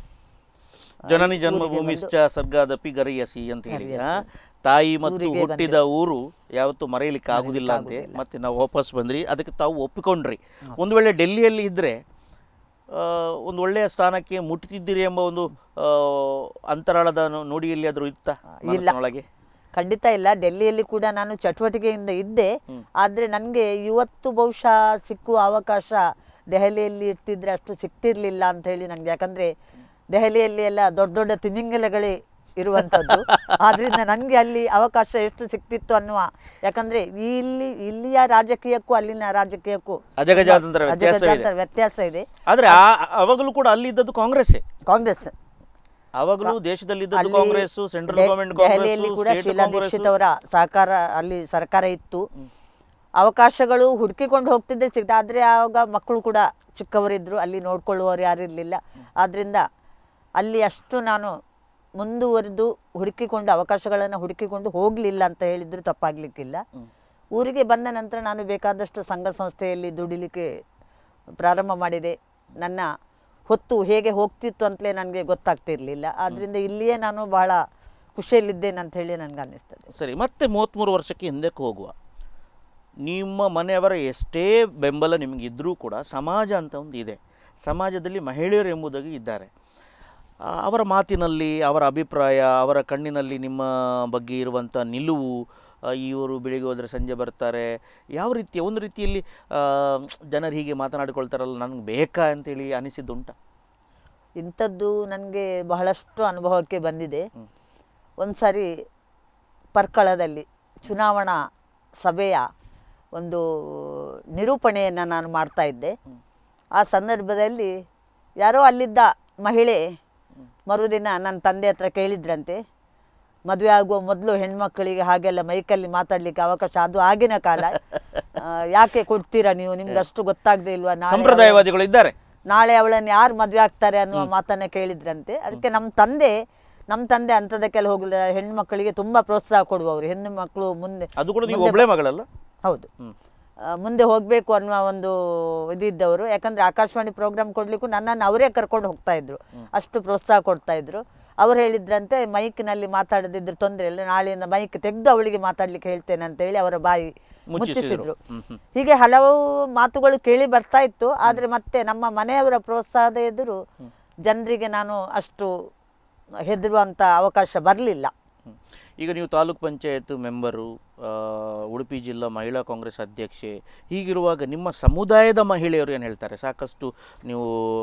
ಜನನಿ ಊರಿಗೆ ಜನ್ಮಭೂಮಿಶ್ಚ ಸರ್ಗಾದಪಿ ಗರಿಯಸಿ ಅಂತ ಹೇಳಿ ಆ? ಗರಿಯಸಿ. ತಾಯಿ ಮತ್ತು ಊರಿಗೆ ಹುಟ್ಟಿದ ಊರು ಯಾವತ್ತೂ ಮರೆಯಲಿಕ್ಕೆ ಆಗುದಿಲ್ಲ ಅಂತೆ ಮತ್ತೆ ನಾವು ವಾಪಸ್ ಬಂದ್ರಿ ಅದಕ್ಕೆ ತಾವು ಒಪ್ಪಿಕೊಂಡ್ರಿ ಒಂದು ವೇಳೆ ಡೆಲ್ಲಿಯಲ್ಲಿ ಇದ್ರೆ ಆ, ಒಂದು ಒಳ್ಳೆಯ ಸ್ಥಾನಕ್ಕೆ ಮುಟ್ಟುತ್ತಿದ್ದೀರಿ ಎಂಬ ಒಂದು ಆ, ಅಂತರಾಳದ ನೋ- ನುಡಿಯಲ್ಲಿ ಆದ್ರೂ ಇತ್ತ ಮನಸ್ಸಿನೊಳಗೆ ಖಂಡಿತ ಇಲ್ಲ ಡೆಲ್ಲಿಯಲ್ಲಿ ಕೂಡ ನಾನು ಚಟುವಟಿಕೆಯಿಂದ ಇದ್ದೆ ಹ್ಮ್. ಆದರೆ ನನಗೆ ಇವತ್ತು ಬಹುಶಃ ಸಿಕ್ಕುವ ಅವಕಾಶ ದೆಹಲಿಯಲ್ಲಿ ಇರ್ತಿದ್ರೆ ಅಷ್ಟು ಸಿಗ್ತಿರ್ಲಿಲ್ಲ ಅಂತ ಹೇಳಿ ನನಗೆ ಯಾಕಂದರೆ ದೆಹಲಿಯಲ್ಲಿ ಎಲ್ಲ ದೊಡ್ಡ ದೊಡ್ಡ ತಿಮಿಂಗಲಗಳೇ ಇರುವಂಥದ್ದು ಆದ್ರಿಂದ ನನಗೆ ಅಲ್ಲಿ ಅವಕಾಶ ಎಷ್ಟು ಸಿಕ್ತಿತ್ತು ಅನ್ನುವ ಯಾಕಂದರೆ ಇಲ್ಲಿ ಇಲ್ಲಿಯ ರಾಜಕೀಯಕ್ಕೂ ಅಲ್ಲಿನ ರಾಜಕೀಯಕ್ಕೂ ಅಜಗಜಾಂತರ ವ್ಯತ್ಯಾಸ ಇದೆ ಅಜಗಜಾಂತರ ವ್ಯತ್ಯಾಸ ಇದೆ ಆದ್ರೆ ಆ ಅವಾಗಲೂ ಕೂಡ ಅಲ್ಲಿ ಇದ್ದದ್ದು ಕಾಂಗ್ರೆಸ್ಸೇ ಕಾಂಗ್ರೆಸ್ ಅವಾಗಲೂ ದೇಶದಲ್ಲಿ ಇದ್ದದ್ದು ಅಲ್ಲಿ ಕಾಂಗ್ರೆಸ್ ಸೆಂಟ್ರಲ್ ಡೆ- ಗವರ್ಮೆಂಟ್ ದೆಹಲಿಯಲ್ಲಿ ಕೂಡ ಕಾಂಗ್ರೆಸ್ ಸ್ಟೇಟ್ ಶೀಲಾ ಕಾಂಗ್ರೆಸ್ ದೀಕ್ಷಿತ್ ಅವರ ಸಹಕಾರ ಅಲ್ಲಿ ಸರ್ಕಾರ ಇತ್ತು ಅವಕಾಶಗಳು ಹುಡುಕಿಕೊಂಡು ಹೋಗ್ತಿದ್ದೆ ಸಿಗ್ತ ಆದರೆ ಆವಾಗ ಮಕ್ಕಳು ಕೂಡ ಚಿಕ್ಕವರಿದ್ದರು ಅಲ್ಲಿ ನೋಡ್ಕೊಳ್ಳುವವರು ಯಾರು ಇರಲಿಲ್ಲ ಆದ್ದರಿಂದ ಅಲ್ಲಿ ಅಷ್ಟು ನಾನು ಮುಂದುವರೆದು ಹುಡುಕಿಕೊಂಡು ಅವಕಾಶಗಳನ್ನು ಹುಡುಕಿಕೊಂಡು ಹೋಗಲಿಲ್ಲ ಅಂತ ಹೇಳಿದ್ರು ತಪ್ಪಾಗಲಿಕ್ಕಿಲ್ಲ ಹ್ಮ್. ಊರಿಗೆ ಬಂದ ನಂತರ ನಾನು ಬೇಕಾದಷ್ಟು ಸಂಘ ಸಂಸ್ಥೆಯಲ್ಲಿ ದುಡಿಲಿಕ್ಕೆ ಪ್ರಾರಂಭ ಮಾಡಿದೆ ನನ್ನ ಹೊತ್ತು ಹೇಗೆ ಹೋಗ್ತಿತ್ತು ಅಂತಲೇ ನನಗೆ ಗೊತ್ತಾಗ್ತಿರ್ಲಿಲ್ಲ ಆದ್ದರಿಂದ ಇಲ್ಲಿಯೇ ನಾನು ಬಹಳ ಖುಷಿಯಲ್ಲಿದ್ದೇನೆ ಅಂತ ಹೇಳಿ ನನಗೆ ಅನ್ನಿಸ್ತದೆ ಸರಿ ಮತ್ತೆ ಮೂವತ್ತ್ಮೂರು ವರ್ಷಕ್ಕೆ ಹಿಂದಕ್ಕೆ ಹೋಗುವ ನಿಮ್ಮ ಮನೆಯವರ ಎಷ್ಟೇ ಬೆಂಬಲ ನಿಮಗಿದ್ರೂ ಕೂಡ ಸಮಾಜ ಅಂತ ಒಂದು ಇದೆ ಸಮಾಜದಲ್ಲಿ ಮಹಿಳೆಯರು ಎಂಬುದಾಗಿ ಇದ್ದಾರೆ ಆ, ಅವರ ಮಾತಿನಲ್ಲಿ ಅವರ ಅಭಿಪ್ರಾಯ ಅವರ ಕಣ್ಣಿನಲ್ಲಿ ನಿಮ್ಮ ಬಗ್ಗೆ ಇರುವಂಥ ನಿಲುವು ಆ, ಇವರು ಬೆಳಿಗ್ಗೆ ಹೋದರೆ ಸಂಜೆ ಬರ್ತಾರೆ ಯಾವ ರೀತಿಯ ಒಂದು ರೀತಿಯಲ್ಲಿ ಆ, ಜನರು ಹೀಗೆ ಮಾತನಾಡಿಕೊಳ್ತಾರಲ್ಲ ನನಗೆ ಬೇಕಾ ಅಂತೇಳಿ ಅನಿಸಿದ್ದುಂಟ ಇಂಥದ್ದು ನನಗೆ ಬಹಳಷ್ಟು ಅನುಭವಕ್ಕೆ ಬಂದಿದೆ ಹ್ಮ್. ಒಂದು ಸಾರಿ ಪರ್ಕಳದಲ್ಲಿ ಚುನಾವಣಾ ಸಭೆಯ ಒಂದು ನಿರೂಪಣೆಯನ್ನು ನಾನು ಮಾಡ್ತಾ ಇದ್ದೆ ಆ ಸಂದರ್ಭದಲ್ಲಿ ಯಾರೋ ಅಲ್ಲಿದ್ದ ಮಹಿಳೆ ಮರುದಿನ ನನ್ನ ತಂದೆ ಹತ್ರ ಕೇಳಿದ್ರಂತೆ ಮದುವೆ ಆಗುವ ಮೊದಲು ಹೆಣ್ಮಕ್ಳಿಗೆ ಹಾಗೆಲ್ಲ ಮೈಕಲ್ಲಿ ಮಾತಾಡ್ಲಿಕ್ಕೆ ಅವಕಾಶ ಅದು ಆಗಿನ ಕಾಲ ಆ, ಯಾಕೆ ಕೊಡ್ತೀರಾ ನೀವು ನಿಮ್ಗೆ ಅಷ್ಟು ಗೊತ್ತಾಗದೆ ಇಲ್ವಾ ನಾಳೆ ಅವಳ- ಸಂಪ್ರದಾಯವಾದಿಗಳು ಇದ್ದಾರೆ ನಾಳೆ ಅವಳನ್ನು ಯಾರು ಮದುವೆ ಆಗ್ತಾರೆ ಅನ್ನುವ ಮಾತನ್ನ ಕೇಳಿದ್ರಂತೆ ಅದಕ್ಕೆ ನಮ್ಮ ತಂದೆ ನಮ್ಮ ತಂದೆ ಅಂಥದಕ್ಕೆಲ್ಲ ಹೋಗಲಿಲ್ಲ ಹೆಣ್ಮಕ್ಳಿಗೆ ತುಂಬಾ ಪ್ರೋತ್ಸಾಹ ಕೊಡುವವರು ಹೆಣ್ಣು ಮಕ್ಕಳು ಮುಂದೆ ಅದು ಕೂಡ ನೀವು ಮುಂದೆ ಒಬ್ಬಳೇ ಮಗಳಲ್ಲ ಹೌದು ಹ್ಮ್. ಆ, ಮುಂದೆ ಹೋಗಬೇಕು ಅನ್ನುವ ಒಂದು ಇದಿದ್ದವರು ಯಾಕಂದ್ರೆ ಆಕಾಶವಾಣಿ ಪ್ರೋಗ್ರಾಮ್ ಕೊಡ್ಲಿಕ್ಕೂ ನನ್ನನ್ನು ಅವರೇ ಕರ್ಕೊಂಡು ಹೋಗ್ತಾ ಇದ್ರು ಅಷ್ಟು ಪ್ರೋತ್ಸಾಹ ಕೊಡ್ತಾ ಇದ್ರು ಅವ್ರು ಹೇಳಿದ್ರಂತೆ ಮೈಕ್ನಲ್ಲಿ ಮಾತಾಡದಿದ್ರೆ ತೊಂದರೆ ಇಲ್ಲ ನಾಳೆಯಿಂದ ಮೈಕ್ ತೆಗೆದು ಅವಳಿಗೆ ಮಾತಾಡ್ಲಿಕ್ಕೆ ಹೇಳ್ತೇನೆ ಅಂತ ಹೇಳಿ ಅವರ ಬಾಯಿ ಮುಚ್ಚಿಸಿದ್ರು ಮುಚ್ಚಿಸಿದ್ರು ಹ್ಮ್ ಹ್ಮ್ ಹೀಗೆ ಹಲವು ಮಾತುಗಳು ಕೇಳಿ ಬರ್ತಾ ಇತ್ತು ಆದರೆ ಮತ್ತೆ ನಮ್ಮ ಮನೆಯವರ ಪ್ರೋತ್ಸಾಹದ ಎದುರು ಜನರಿಗೆ ನಾನು ಅಷ್ಟು ಹೆದರುವಂಥ ಅವಕಾಶ ಬರಲಿಲ್ಲ ಹ್ಮ್. ಈಗ ನೀವು ತಾಲೂಕ್ ಪಂಚಾಯತ್ ಮೆಂಬರು ಆ, ಉಡುಪಿ ಜಿಲ್ಲಾ ಮಹಿಳಾ ಕಾಂಗ್ರೆಸ್ ಅಧ್ಯಕ್ಷೆ ಹೀಗಿರುವಾಗ ನಿಮ್ಮ ಸಮುದಾಯದ ಮಹಿಳೆಯರು ಏನು ಹೇಳ್ತಾರೆ ಸಾಕಷ್ಟು ನೀವು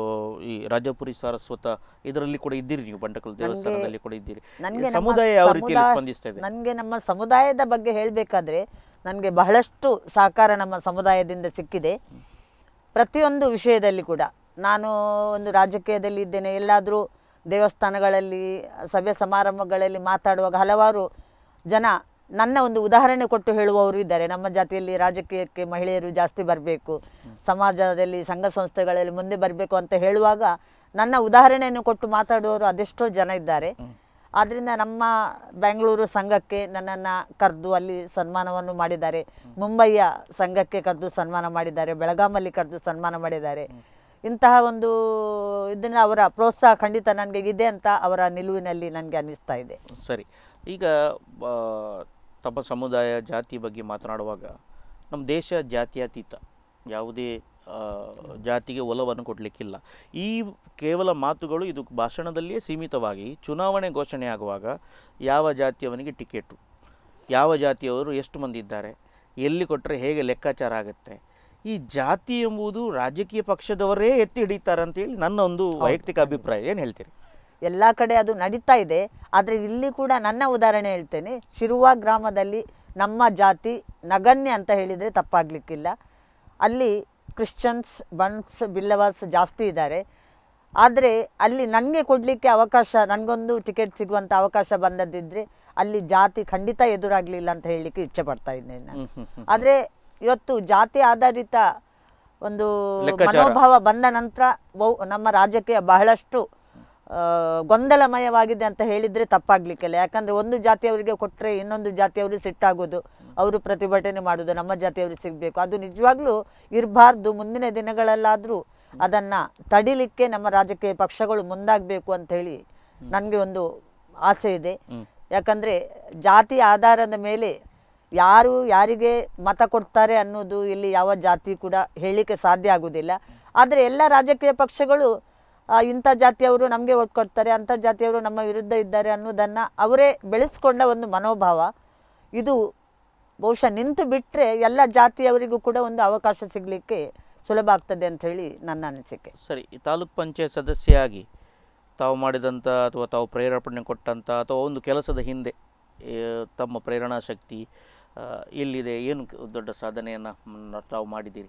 ಈ ರಾಜಪುರಿ ಸಾರಸ್ವತ ಇದರಲ್ಲಿ ಕೂಡ ಇದ್ದೀರಿ ನೀವು ಬಂಡಕಲ್ ದೇವಸ್ಥಾನದಲ್ಲಿ ಕೂಡ ಇದ್ದೀರಿ ನನಗೆ ನಮ್ಮ ಸಮುದಾಯ ಯಾವ ರೀತಿಯಲ್ಲಿ ಸಮುದಾಯ- ಸ್ಪಂದಿಸ್ತಾ ಇದೆ ನನಗೆ ನಮ್ಮ ಸಮುದಾಯದ ಬಗ್ಗೆ ಹೇಳಬೇಕಾದ್ರೆ ನನಗೆ ಬಹಳಷ್ಟು ಸಹಕಾರ ನಮ್ಮ ಸಮುದಾಯದಿಂದ ಸಿಕ್ಕಿದೆ ಪ್ರತಿಯೊಂದು ವಿಷಯದಲ್ಲಿ ಕೂಡ ನಾನು ಒಂದು ರಾಜಕೀಯದಲ್ಲಿ ಇದ್ದೇನೆ ಎಲ್ಲಾದರೂ ದೇವಸ್ಥಾನಗಳಲ್ಲಿ ಸಭೆ ಸಮಾರಂಭಗಳಲ್ಲಿ ಮಾತಾಡುವಾಗ ಹಲವಾರು ಜನ ನನ್ನ ಒಂದು ಉದಾಹರಣೆ ಕೊಟ್ಟು ಹೇಳುವವರು ಇದ್ದಾರೆ ನಮ್ಮ ಜಾತಿಯಲ್ಲಿ ರಾಜಕೀಯಕ್ಕೆ ಮಹಿಳೆಯರು ಜಾಸ್ತಿ ಬರಬೇಕು ಸಮಾಜದಲ್ಲಿ ಸಂಘ ಸಂಸ್ಥೆಗಳಲ್ಲಿ ಮುಂದೆ ಬರಬೇಕು ಅಂತ ಹೇಳುವಾಗ ನನ್ನ ಉದಾಹರಣೆಯನ್ನು ಕೊಟ್ಟು ಮಾತಾಡುವವರು ಅದೆಷ್ಟೋ ಜನ ಇದ್ದಾರೆ ಆದ್ದರಿಂದ ನಮ್ಮ ಬೆಂಗಳೂರು ಸಂಘಕ್ಕೆ ನನ್ನನ್ನು ಕರೆದು ಅಲ್ಲಿ ಸನ್ಮಾನವನ್ನು ಮಾಡಿದ್ದಾರೆ ಮುಂಬೈಯ ಸಂಘಕ್ಕೆ ಕರೆದು ಸನ್ಮಾನ ಮಾಡಿದ್ದಾರೆ ಬೆಳಗಾಮಲ್ಲಿ ಕರೆದು ಸನ್ಮಾನ ಮಾಡಿದ್ದಾರೆ ಇಂತಹ ಒಂದು ಇದನ್ನು ಅವರ ಪ್ರೋತ್ಸಾಹ ಖಂಡಿತ ನನಗೆ ಇದೆ ಅಂತ ಅವರ ನಿಲುವಿನಲ್ಲಿ ನನಗೆ ಅನ್ನಿಸ್ತಾ ಇದೆ ಸರಿ ಈಗ ಆ, ತಮ್ಮ ಸಮುದಾಯ ಜಾತಿ ಬಗ್ಗೆ ಮಾತನಾಡುವಾಗ ನಮ್ಮ ದೇಶ ಜಾತ್ಯತೀತ ಯಾವುದೇ ಆ, ಜಾತಿಗೆ ಒಲವನ್ನು ಕೊಡಲಿಕ್ಕಿಲ್ಲ ಈ ಕೇವಲ ಮಾತುಗಳು ಇದು ಭಾಷಣದಲ್ಲಿಯೇ ಸೀಮಿತವಾಗಿ ಚುನಾವಣೆ ಘೋಷಣೆ ಆಗುವಾಗ ಯಾವ ಜಾತಿಯವನಿಗೆ ಟಿಕೆಟು ಯಾವ ಜಾತಿಯವರು ಎಷ್ಟು ಮಂದಿ ಇದ್ದಾರೆ ಎಲ್ಲಿ ಕೊಟ್ಟರೆ ಹೇಗೆ ಲೆಕ್ಕಾಚಾರ ಆಗುತ್ತೆ ಈ ಜಾತಿ ಎಂಬುದು ರಾಜಕೀಯ ಪಕ್ಷದವರೇ ಎತ್ತಿ ಹಿಡಿತಾರೆ ಅಂತೇಳಿ ನನ್ನ ಒಂದು ವೈಯಕ್ತಿಕ ಅಭಿಪ್ರಾಯ ಏನು ಹೇಳ್ತೀರಿ ಎಲ್ಲ ಕಡೆ ಅದು ನಡೀತಾ ಇದೆ ಆದರೆ ಇಲ್ಲಿ ಕೂಡ ನನ್ನ ಉದಾಹರಣೆ ಹೇಳ್ತೇನೆ ಶಿರುವ ಗ್ರಾಮದಲ್ಲಿ ನಮ್ಮ ಜಾತಿ ನಗಣ್ಯ ಅಂತ ಹೇಳಿದರೆ ತಪ್ಪಾಗಲಿಕ್ಕಿಲ್ಲ ಅಲ್ಲಿ ಕ್ರಿಶ್ಚಿಯನ್ಸ್ ಬನ್ಸ್ ಬಿಲ್ಲವಾಸ್ ಜಾಸ್ತಿ ಇದ್ದಾರೆ ಆದರೆ ಅಲ್ಲಿ ನನಗೆ ಕೊಡಲಿಕ್ಕೆ ಅವಕಾಶ ನನಗೊಂದು ಟಿಕೆಟ್ ಸಿಗುವಂಥ ಅವಕಾಶ ಬಂದದ್ದಿದ್ರೆ ಅಲ್ಲಿ ಜಾತಿ ಖಂಡಿತ ಎದುರಾಗಲಿಲ್ಲ ಅಂತ ಹೇಳಲಿಕ್ಕೆ ಇಚ್ಛೆ ಪಡ್ತಾ ಇದ್ದೇನೆ ನಾನು ಹ್ಮ್, ಹ್ಮ್, ಹ್ಮ್. ಆದರೆ ಇವತ್ತು ಜಾತಿ ಆಧಾರಿತ ಒಂದು ಲೆಕ್ಕಾಚಾರ. ಮನೋಭಾವ ಬಂದ ನಂತರ ಬಹು ನಮ್ಮ ರಾಜಕೀಯ ಬಹಳಷ್ಟು ಆ, ಗೊಂದಲಮಯವಾಗಿದೆ ಅಂತ ಹೇಳಿದ್ರೆ ತಪ್ಪಾಗ್ಲಿಕ್ಕಿಲ್ಲ ಯಾಕಂದ್ರೆ ಒಂದು ಜಾತಿಯವರಿಗೆ ಕೊಟ್ಟರೆ ಇನ್ನೊಂದು ಜಾತಿಯವರು ಸಿಟ್ಟಾಗೋದು ಅವರು ಪ್ರತಿಭಟನೆ ಮಾಡೋದು ನಮ್ಮ ಜಾತಿಯವ್ರಿಗೆ ಸಿಗಬೇಕು ಅದು ನಿಜವಾಗ್ಲೂ ಇರಬಾರ್ದು ಮುಂದಿನ ದಿನಗಳಲ್ಲಾದರೂ ಅದನ್ನ ತಡಿಲಿಕ್ಕೆ ನಮ್ಮ ರಾಜಕೀಯ ಪಕ್ಷಗಳು ಮುಂದಾಗಬೇಕು ಅಂತ ಹೇಳಿ ನನಗೆ ಒಂದು ಆಸೆ ಇದೆ ಹ್ಮ್. ಯಾಕಂದ್ರೆ ಜಾತಿ ಆಧಾರದ ಮೇಲೆ ಯಾರು ಯಾರಿಗೆ ಮತ ಕೊಡ್ತಾರೆ ಅನ್ನೋದು ಇಲ್ಲಿ ಯಾವ ಜಾತಿ ಕೂಡ ಹೇಳಲಿಕ್ಕೆ ಸಾಧ್ಯ ಆಗುವುದಿಲ್ಲ ಆದರೆ ಎಲ್ಲ ರಾಜಕೀಯ ಪಕ್ಷಗಳು ಆ, ಇಂಥ ಜಾತಿಯವರು ನಮಗೆ ಓಟ್ ಕೊಡ್ತಾರೆ ಅಂಥ ಜಾತಿಯವರು ನಮ್ಮ ವಿರುದ್ಧ ಇದ್ದಾರೆ ಅನ್ನೋದನ್ನು ಅವರೇ ಬೆಳೆಸ್ಕೊಂಡ ಒಂದು ಮನೋಭಾವ ಇದು ಬಹುಶಃ ನಿಂತು ಬಿಟ್ಟರೆ ಎಲ್ಲ ಜಾತಿಯವರಿಗೂ ಕೂಡ ಒಂದು ಅವಕಾಶ ಸಿಗಲಿಕ್ಕೆ ಸುಲಭ ಆಗ್ತದೆ ಅಂತ ಹೇಳಿ ನನ್ನ ಅನಿಸಿಕೆ ಸರಿ ಈ ತಾಲೂಕ್ ಪಂಚಾಯತ್ ಸದಸ್ಯೆಯಾಗಿ ತಾವು ಮಾಡಿದಂಥ ಅಥವಾ ತಾವು ಪ್ರೇರೇಪಣೆ ಕೊಟ್ಟಂಥ ಅಥವಾ ಒಂದು ಕೆಲಸದ ಹಿಂದೆ ಏ, ತಮ್ಮ ಪ್ರೇರಣಾ ಶಕ್ತಿ ಆ, ಎಲ್ಲಿದೆ ಏನು ಕ- ದೊಡ್ಡ ಸಾಧನೆಯನ್ನು ತಾವು ಮಾಡಿದ್ದೀರಿ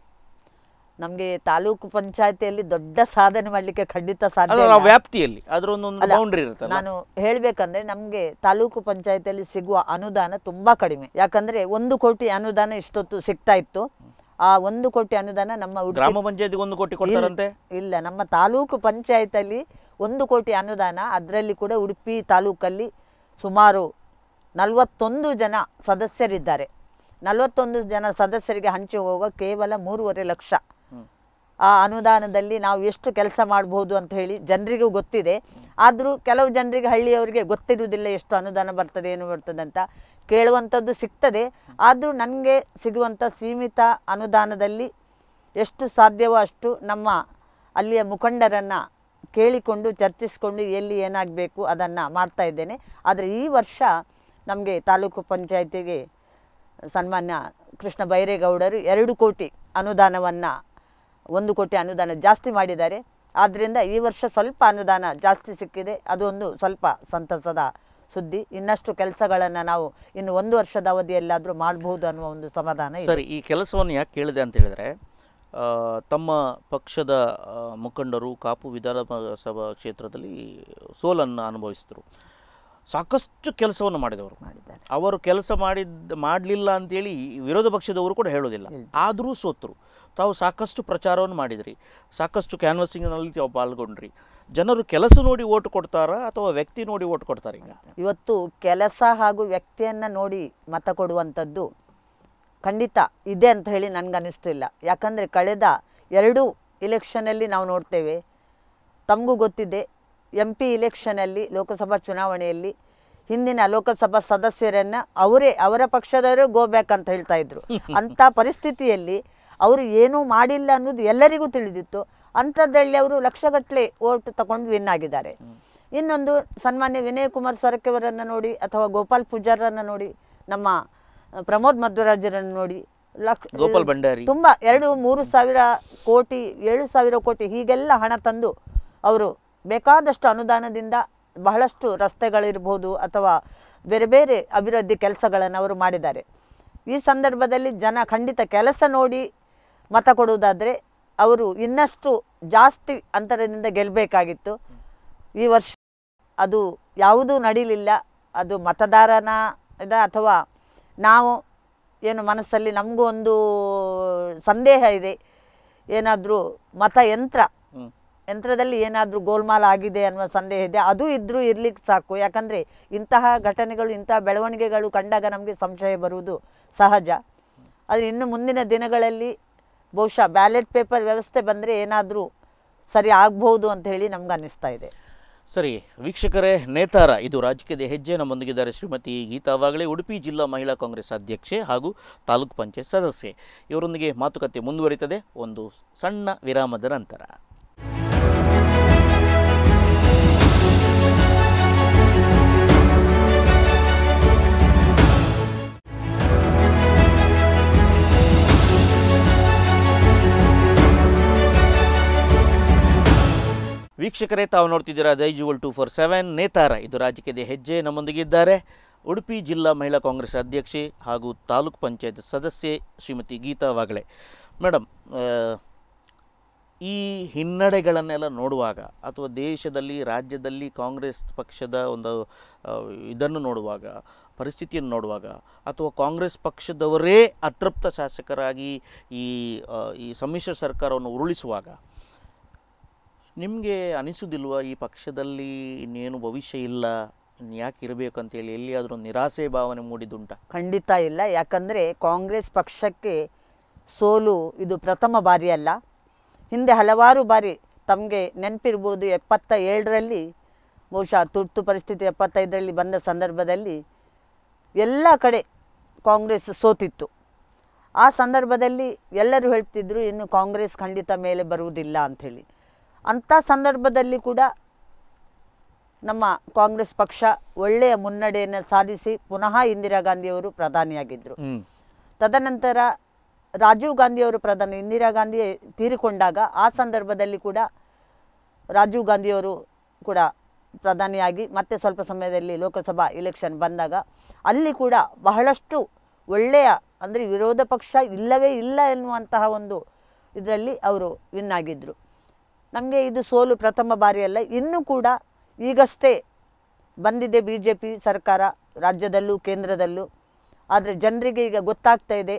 ನಮಗೆ ತಾಲೂಕು ಪಂಚಾಯತಿಯಲ್ಲಿ ದೊಡ್ಡ ಸಾಧನೆ ಮಾಡಲಿಕ್ಕೆ ಖಂಡಿತ ಸಾಧ್ಯ ಅದರ ಇಲ್ಲ. ವ್ಯಾಪ್ತಿಯಲ್ಲಿ ಅದರ ಒಂದು ಅಲ್ಲ, ಬೌಂಡ್ರಿ ಇರುತ್ತಲ್ಲ ನಾನು ಹೇಳ್ಬೇಕಂದ್ರೆ ನಮ್ಗೆ ತಾಲೂಕು ಪಂಚಾಯತಿಯಲ್ಲಿ ಸಿಗುವ ಅನುದಾನ ತುಂಬಾ ಕಡಿಮೆ ಯಾಕಂದ್ರೆ ಒಂದು ಕೋಟಿ ಅನುದಾನ ಇಷ್ಟೊತ್ತು ಸಿಗ್ತಾ ಇತ್ತು ಆ ಒಂದು ಕೋಟಿ ಅನುದಾನ ನಮ್ಮ ಉಡುಪಿ- ಗ್ರಾಮ ಪಂಚಾಯತಿಗೆ ಒಂದು ಕೋಟಿ ಕೊಡ್ತಾರಂತೆ ಇಲ್ಲ ನಮ್ಮ ತಾಲೂಕು ಪಂಚಾಯತಲ್ಲಿ ಒಂದು ಕೋಟಿ ಅನುದಾನ ಅದರಲ್ಲಿ ಕೂಡ ಉಡುಪಿ ತಾಲೂಕಲ್ಲಿ ಸುಮಾರು ನಲವತ್ತೊಂದು ಜನ ಸದಸ್ಯರಿದ್ದಾರೆ ನಲವತ್ತೊಂದು ಜನ ಸದಸ್ಯರಿಗೆ ಹಂಚಿ ಹೋಗುವ ಕೇವಲ ಮೂರುವರೆ ಲಕ್ಷ ಹ್ಮ್. ಆ ಅನುದಾನದಲ್ಲಿ ನಾವು ಎಷ್ಟು ಕೆಲಸ ಮಾಡ್ಬೋದು ಅಂತ ಹೇಳಿ ಜನರಿಗೂ ಗೊತ್ತಿದೆ ಆದರೂ ಕೆಲವು ಜನರಿಗೆ ಹಳ್ಳಿಯವರಿಗೆ ಗೊತ್ತಿರುವುದಿಲ್ಲ ಎಷ್ಟು ಅನುದಾನ ಬರ್ತದೆ ಏನು ಬರ್ತದೆ ಅಂತ ಕೇಳುವಂಥದ್ದು ಸಿಗ್ತದೆ ಆದರೂ ನನಗೆ ಸಿಗುವಂಥ ಸೀಮಿತ ಅನುದಾನದಲ್ಲಿ ಎಷ್ಟು ಸಾಧ್ಯವೋ ಅಷ್ಟು ನಮ್ಮ ಅಲ್ಲಿಯ ಮುಖಂಡರನ್ನು ಕೇಳಿಕೊಂಡು ಚರ್ಚಿಸಿಕೊಂಡು ಎಲ್ಲಿ ಏನಾಗಬೇಕು ಅದನ್ನು ಮಾಡ್ತಾ ಇದ್ದೇನೆ ಆದರೆ ಈ ವರ್ಷ ನಮಗೆ ತಾಲೂಕು ಪಂಚಾಯತಿಗೆ ಸನ್ಮಾನ್ಯ ಕೃಷ್ಣ ಬೈರೇಗೌಡರು ಎರಡು ಕೋಟಿ ಅನುದಾನವನ್ನು ಒಂದು ಕೋಟಿ ಅನುದಾನ ಜಾಸ್ತಿ ಮಾಡಿದ್ದಾರೆ ಆದ್ದರಿಂದ ಈ ವರ್ಷ ಸ್ವಲ್ಪ ಅನುದಾನ ಜಾಸ್ತಿ ಸಿಕ್ಕಿದೆ ಅದೊಂದು ಸ್ವಲ್ಪ ಸಂತಸದ ಸುದ್ದಿ ಇನ್ನಷ್ಟು ಕೆಲಸಗಳನ್ನು ನಾವು ಇನ್ನು ಒಂದು ವರ್ಷದ ಅವಧಿಯಲ್ಲಾದರೂ ಮಾಡಬಹುದು ಅನ್ನುವ ಒಂದು ಸಮಾಧಾನ ಇದೆ ಸರಿ ಈ ಕೆಲಸವನ್ನು ಯಾಕೆ ಕೇಳಿದೆ ಅಂತ ಹೇಳಿದ್ರೆ ಆ, ತಮ್ಮ ಪಕ್ಷದ ಆ, ಮುಖಂಡರು ಕಾಪು ವಿಧಾನಸಭಾ ಕ್ಷೇತ್ರದಲ್ಲಿ ಸೋಲನ್ನು ಅನುಭವಿಸಿದರು ಸಾಕಷ್ಟು ಕೆಲಸವನ್ನು ಮಾಡಿದವರು ಮಾಡಿದ್ದಾರೆ ಅವರು ಕೆಲಸ ಮಾಡಿದ್ದ ಮಾಡಲಿಲ್ಲ ಅಂತೇಳಿ ವಿರೋಧ ಪಕ್ಷದವರು ಕೂಡ ಹೇಳೋದಿಲ್ಲ ಆದರೂ ಸೋತರು ತಾವು ಸಾಕಷ್ಟು ಪ್ರಚಾರವನ್ನು ಮಾಡಿದ್ರಿ ಸಾಕಷ್ಟು ಕ್ಯಾನ್ವಸಿಂಗ್ನಲ್ಲಿ ತಾವು ಪಾಲ್ಗೊಂಡ್ರಿ ಜನರು ಕೆಲಸ ನೋಡಿ ಓಟ್ ಕೊಡ್ತಾರಾ ಅಥವಾ ವ್ಯಕ್ತಿ ನೋಡಿ ಓಟ್ ಕೊಡ್ತಾರೆ ಈಗ ಇವತ್ತು ಕೆಲಸ ಹಾಗೂ ವ್ಯಕ್ತಿಯನ್ನು ನೋಡಿ ಮತ ಕೊಡುವಂಥದ್ದು ಖಂಡಿತ ಇದೆ ಅಂತ ಹೇಳಿ ನನಗನ್ನಿಸ್ತಿಲ್ಲ ಯಾಕಂದರೆ ಕಳೆದ ಎರಡು ಇಲೆಕ್ಷನಲ್ಲಿ ನಾವು ನೋಡ್ತೇವೆ ತಮಗೂ ಗೊತ್ತಿದೆ ಎಂ ಪಿ ಇಲೆಕ್ಷನಲ್ಲಿ ಲೋಕಸಭಾ ಚುನಾವಣೆಯಲ್ಲಿ ಹಿಂದಿನ ಲೋಕಸಭಾ ಸದಸ್ಯರನ್ನ ಅವರೇ ಅವರ ಪಕ್ಷದವರೇ ಗೋ ಬ್ಯಾಕ್ ಅಂತ ಹೇಳ್ತಾ ಇದ್ರು ಅಂತ ಪರಿಸ್ಥಿತಿಯಲ್ಲಿ ಅವರು ಏನೂ ಮಾಡಿಲ್ಲ ಅನ್ನೋದು ಎಲ್ಲರಿಗೂ ತಿಳಿದಿತ್ತು ಅಂಥದ್ರಲ್ಲಿ ಅವರು ಲಕ್ಷಗಟ್ಟಲೆ ಓಟ್ ತಗೊಂಡು ವಿನ್ ಆಗಿದ್ದಾರೆ ಇನ್ನೊಂದು ಸನ್ಮಾನ್ಯ ವಿನಯ್ ಕುಮಾರ್ ಸೊರಕೆ ಅವರನ್ನು ನೋಡಿ ಅಥವಾ ಗೋಪಾಲ್ ಪೂಜಾರನ್ನ ನೋಡಿ ನಮ್ಮ ಆ, ಪ್ರಮೋದ್ ಮಧ್ವರಾಜರನ್ನು ನೋಡಿ ಲಕ್ಷ ಗೋಪಾಲ್ ಭಂಡಾರಿ ತುಂಬ ಎರಡು ಮೂರು ಸಾವಿರ ಕೋಟಿ ಏಳು ಸಾವಿರ ಕೋಟಿ ಹೀಗೆಲ್ಲ ಹಣ ತಂದು ಅವರು ಬೇಕಾದಷ್ಟು ಅನುದಾನದಿಂದ ಬಹಳಷ್ಟು ರಸ್ತೆಗಳಿರ್ಬೋದು ಅಥವಾ ಬೇರೆ ಬೇರೆ ಅಭಿವೃದ್ಧಿ ಕೆಲಸಗಳನ್ನು ಅವರು ಮಾಡಿದ್ದಾರೆ ಈ ಸಂದರ್ಭದಲ್ಲಿ ಜನ ಖಂಡಿತ ಕೆಲಸ ನೋಡಿ ಮತ ಕೊಡುವುದಾದರೆ ಅವರು ಇನ್ನಷ್ಟು ಜಾಸ್ತಿ ಅಂತರದಿಂದ ಗೆಲ್ಲಬೇಕಾಗಿತ್ತು ಈ ವರ್ಷ ಅದು ಯಾವುದೂ ನಡೀಲಿಲ್ಲ ಅದು ಮತದಾರನ ಇದ ಅಥವಾ ನಾವು ಏನು ಮನಸ್ಸಲ್ಲಿ ನಮಗೂ ಒಂದು ಸಂದೇಹ ಇದೆ ಏನಾದರೂ ಮತಯಂತ್ರ ಹ್ಮ್. ಯಂತ್ರದಲ್ಲಿ ಏನಾದರೂ ಗೋಲ್ಮಾಲ್ ಆಗಿದೆ ಅನ್ನುವ ಸಂದೇಹ ಇದೆ ಅದು ಇದ್ರೂ ಇರ್ಲಿಕ್ಕೆ ಸಾಕು ಯಾಕಂದರೆ ಇಂತಹ ಘಟನೆಗಳು ಇಂತಹ ಬೆಳವಣಿಗೆಗಳು ಕಂಡಾಗ ನಮಗೆ ಸಂಶಯ ಬರುವುದು ಸಹಜ ಆದರೆ ಇನ್ನು ಮುಂದಿನ ದಿನಗಳಲ್ಲಿ ಬಹುಶಃ ಬ್ಯಾಲೆಟ್ ಪೇಪರ್ ವ್ಯವಸ್ಥೆ ಬಂದರೆ ಏನಾದರೂ ಸರಿ ಆಗ್ಬೋದು ಅಂತ ಹೇಳಿ ನಮ್ಗೆ ಅನ್ನಿಸ್ತಾ ಇದೆ ಸರಿ ವೀಕ್ಷಕರೇ ನೇತಾರ ಇದು ರಾಜಕೀಯದ ಹೆಜ್ಜೆ ನಮ್ಮೊಂದಿಗಿದ್ದಾರೆ ಶ್ರೀಮತಿ ಗೀತಾ ವಾಗಳೆ ಉಡುಪಿ ಜಿಲ್ಲಾ ಮಹಿಳಾ ಕಾಂಗ್ರೆಸ್ ಅಧ್ಯಕ್ಷೆ ಹಾಗೂ ತಾಲೂಕ್ ಪಂಚಾಯತ್ ಸದಸ್ಯೆ ಇವರೊಂದಿಗೆ ಮಾತುಕತೆ ಮುಂದುವರಿತದೆ ಒಂದು ಸಣ್ಣ ವಿರಾಮದ ನಂತರ ವೀಕ್ಷಕರೇ ತಾವು ನೋಡ್ತಿದ್ದೀರಾ ದೈಜುವಲ್ ಟೂ ಫೋರ್ ಸೆವೆನ್ ನೇತಾರ ಇದು ರಾಜಕೀಯದ ಹೆಜ್ಜೆ ನಮ್ಮೊಂದಿಗಿದ್ದಾರೆ ಉಡುಪಿ ಜಿಲ್ಲಾ ಮಹಿಳಾ ಕಾಂಗ್ರೆಸ್ ಅಧ್ಯಕ್ಷೆ ಹಾಗೂ ತಾಲೂಕ್ ಪಂಚಾಯತ್ ಸದಸ್ಯೆ ಶ್ರೀಮತಿ ಗೀತಾ ವಾಗಳೆ ಮೇಡಮ್ ಈ ಹಿನ್ನಡೆಗಳನ್ನೆಲ್ಲ ನೋಡುವಾಗ ಅಥವಾ ದೇಶದಲ್ಲಿ ರಾಜ್ಯದಲ್ಲಿ ಕಾಂಗ್ರೆಸ್ ಪಕ್ಷದ ಒಂದು ಆ, ಇದನ್ನು ನೋಡುವಾಗ ಪರಿಸ್ಥಿತಿಯನ್ನು ನೋಡುವಾಗ ಅಥವಾ ಕಾಂಗ್ರೆಸ್ ಪಕ್ಷದವರೇ ಅತೃಪ್ತ ಶಾಸಕರಾಗಿ ಈ ಆ, ಈ ಸಮ್ಮಿಶ್ರ ಸರ್ಕಾರವನ್ನು ಉರುಳಿಸುವಾಗ ನಿಮಗೆ ಅನಿಸುವುದಿಲ್ವಾ ಈ ಪಕ್ಷದಲ್ಲಿ ಇನ್ನೇನು ಭವಿಷ್ಯ ಇಲ್ಲ ಇನ್ನು ಯಾಕೆ ಇರಬೇಕು ಅಂತೇಳಿ ಎಲ್ಲಿಯಾದರೂ ನಿರಾಸೆ ಭಾವನೆ ಮೂಡಿದುಂಟ ಖಂಡಿತ ಇಲ್ಲ ಯಾಕಂದರೆ ಕಾಂಗ್ರೆಸ್ ಪಕ್ಷಕ್ಕೆ ಸೋಲು ಇದು ಪ್ರಥಮ ಬಾರಿ ಅಲ್ಲ ಹಿಂದೆ ಹಲವಾರು ಬಾರಿ ತಮಗೆ ನೆನಪಿರ್ಬೋದು ಎಪ್ಪತ್ತ ಏಳರಲ್ಲಿ ಬಹುಶಃ ತುರ್ತು ಪರಿಸ್ಥಿತಿ ಎಪ್ಪತ್ತೈದರಲ್ಲಿ ಬಂದ ಸಂದರ್ಭದಲ್ಲಿ ಎಲ್ಲ ಕಡೆ ಕಾಂಗ್ರೆಸ್ ಸೋತಿತ್ತು ಆ ಸಂದರ್ಭದಲ್ಲಿ ಎಲ್ಲರೂ ಹೇಳ್ತಿದ್ರು ಇನ್ನು ಕಾಂಗ್ರೆಸ್ ಖಂಡಿತ ಮೇಲೆ ಬರುವುದಿಲ್ಲ ಅಂಥೇಳಿ ಅಂಥ ಸಂದರ್ಭದಲ್ಲಿ ಕೂಡ ನಮ್ಮ ಕಾಂಗ್ರೆಸ್ ಪಕ್ಷ ಒಳ್ಳೆಯ ಮುನ್ನಡೆಯನ್ನು ಸಾಧಿಸಿ ಪುನಃ ಇಂದಿರಾ ಗಾಂಧಿಯವರು ಪ್ರಧಾನಿಯಾಗಿದ್ದರು ಹ್ಞೂ ತದನಂತರ ರಾಜೀವ್ ಗಾಂಧಿಯವರು ಪ್ರಧಾನಿ ಇಂದಿರಾ ಗಾಂಧಿ ತೀರಿಕೊಂಡಾಗ ಆ ಸಂದರ್ಭದಲ್ಲಿ ಕೂಡ ರಾಜೀವ್ ಗಾಂಧಿಯವರು ಕೂಡ ಪ್ರಧಾನಿಯಾಗಿ ಮತ್ತೆ ಸ್ವಲ್ಪ ಸಮಯದಲ್ಲಿ ಲೋಕಸಭಾ ಇಲೆಕ್ಷನ್ ಬಂದಾಗ ಅಲ್ಲಿ ಕೂಡ ಬಹಳಷ್ಟು ಒಳ್ಳೆಯ ಅಂದರೆ ವಿರೋಧ ಪಕ್ಷ ಇಲ್ಲವೇ ಇಲ್ಲ ಎನ್ನುವಂತಹ ಒಂದು ಇದರಲ್ಲಿ ಅವರು ವಿನ್ ಆಗಿದ್ದರು ನಮಗೆ ಇದು ಸೋಲು ಪ್ರಥಮ ಬಾರಿ ಅಲ್ಲ ಇನ್ನೂ ಕೂಡ ಈಗಷ್ಟೇ ಬಂದಿದೆ ಬಿ ಜೆ ಪಿ ಸರ್ಕಾರ ರಾಜ್ಯದಲ್ಲೂ ಕೇಂದ್ರದಲ್ಲೂ ಆದರೆ ಜನರಿಗೆ ಈಗ ಗೊತ್ತಾಗ್ತಾ ಇದೆ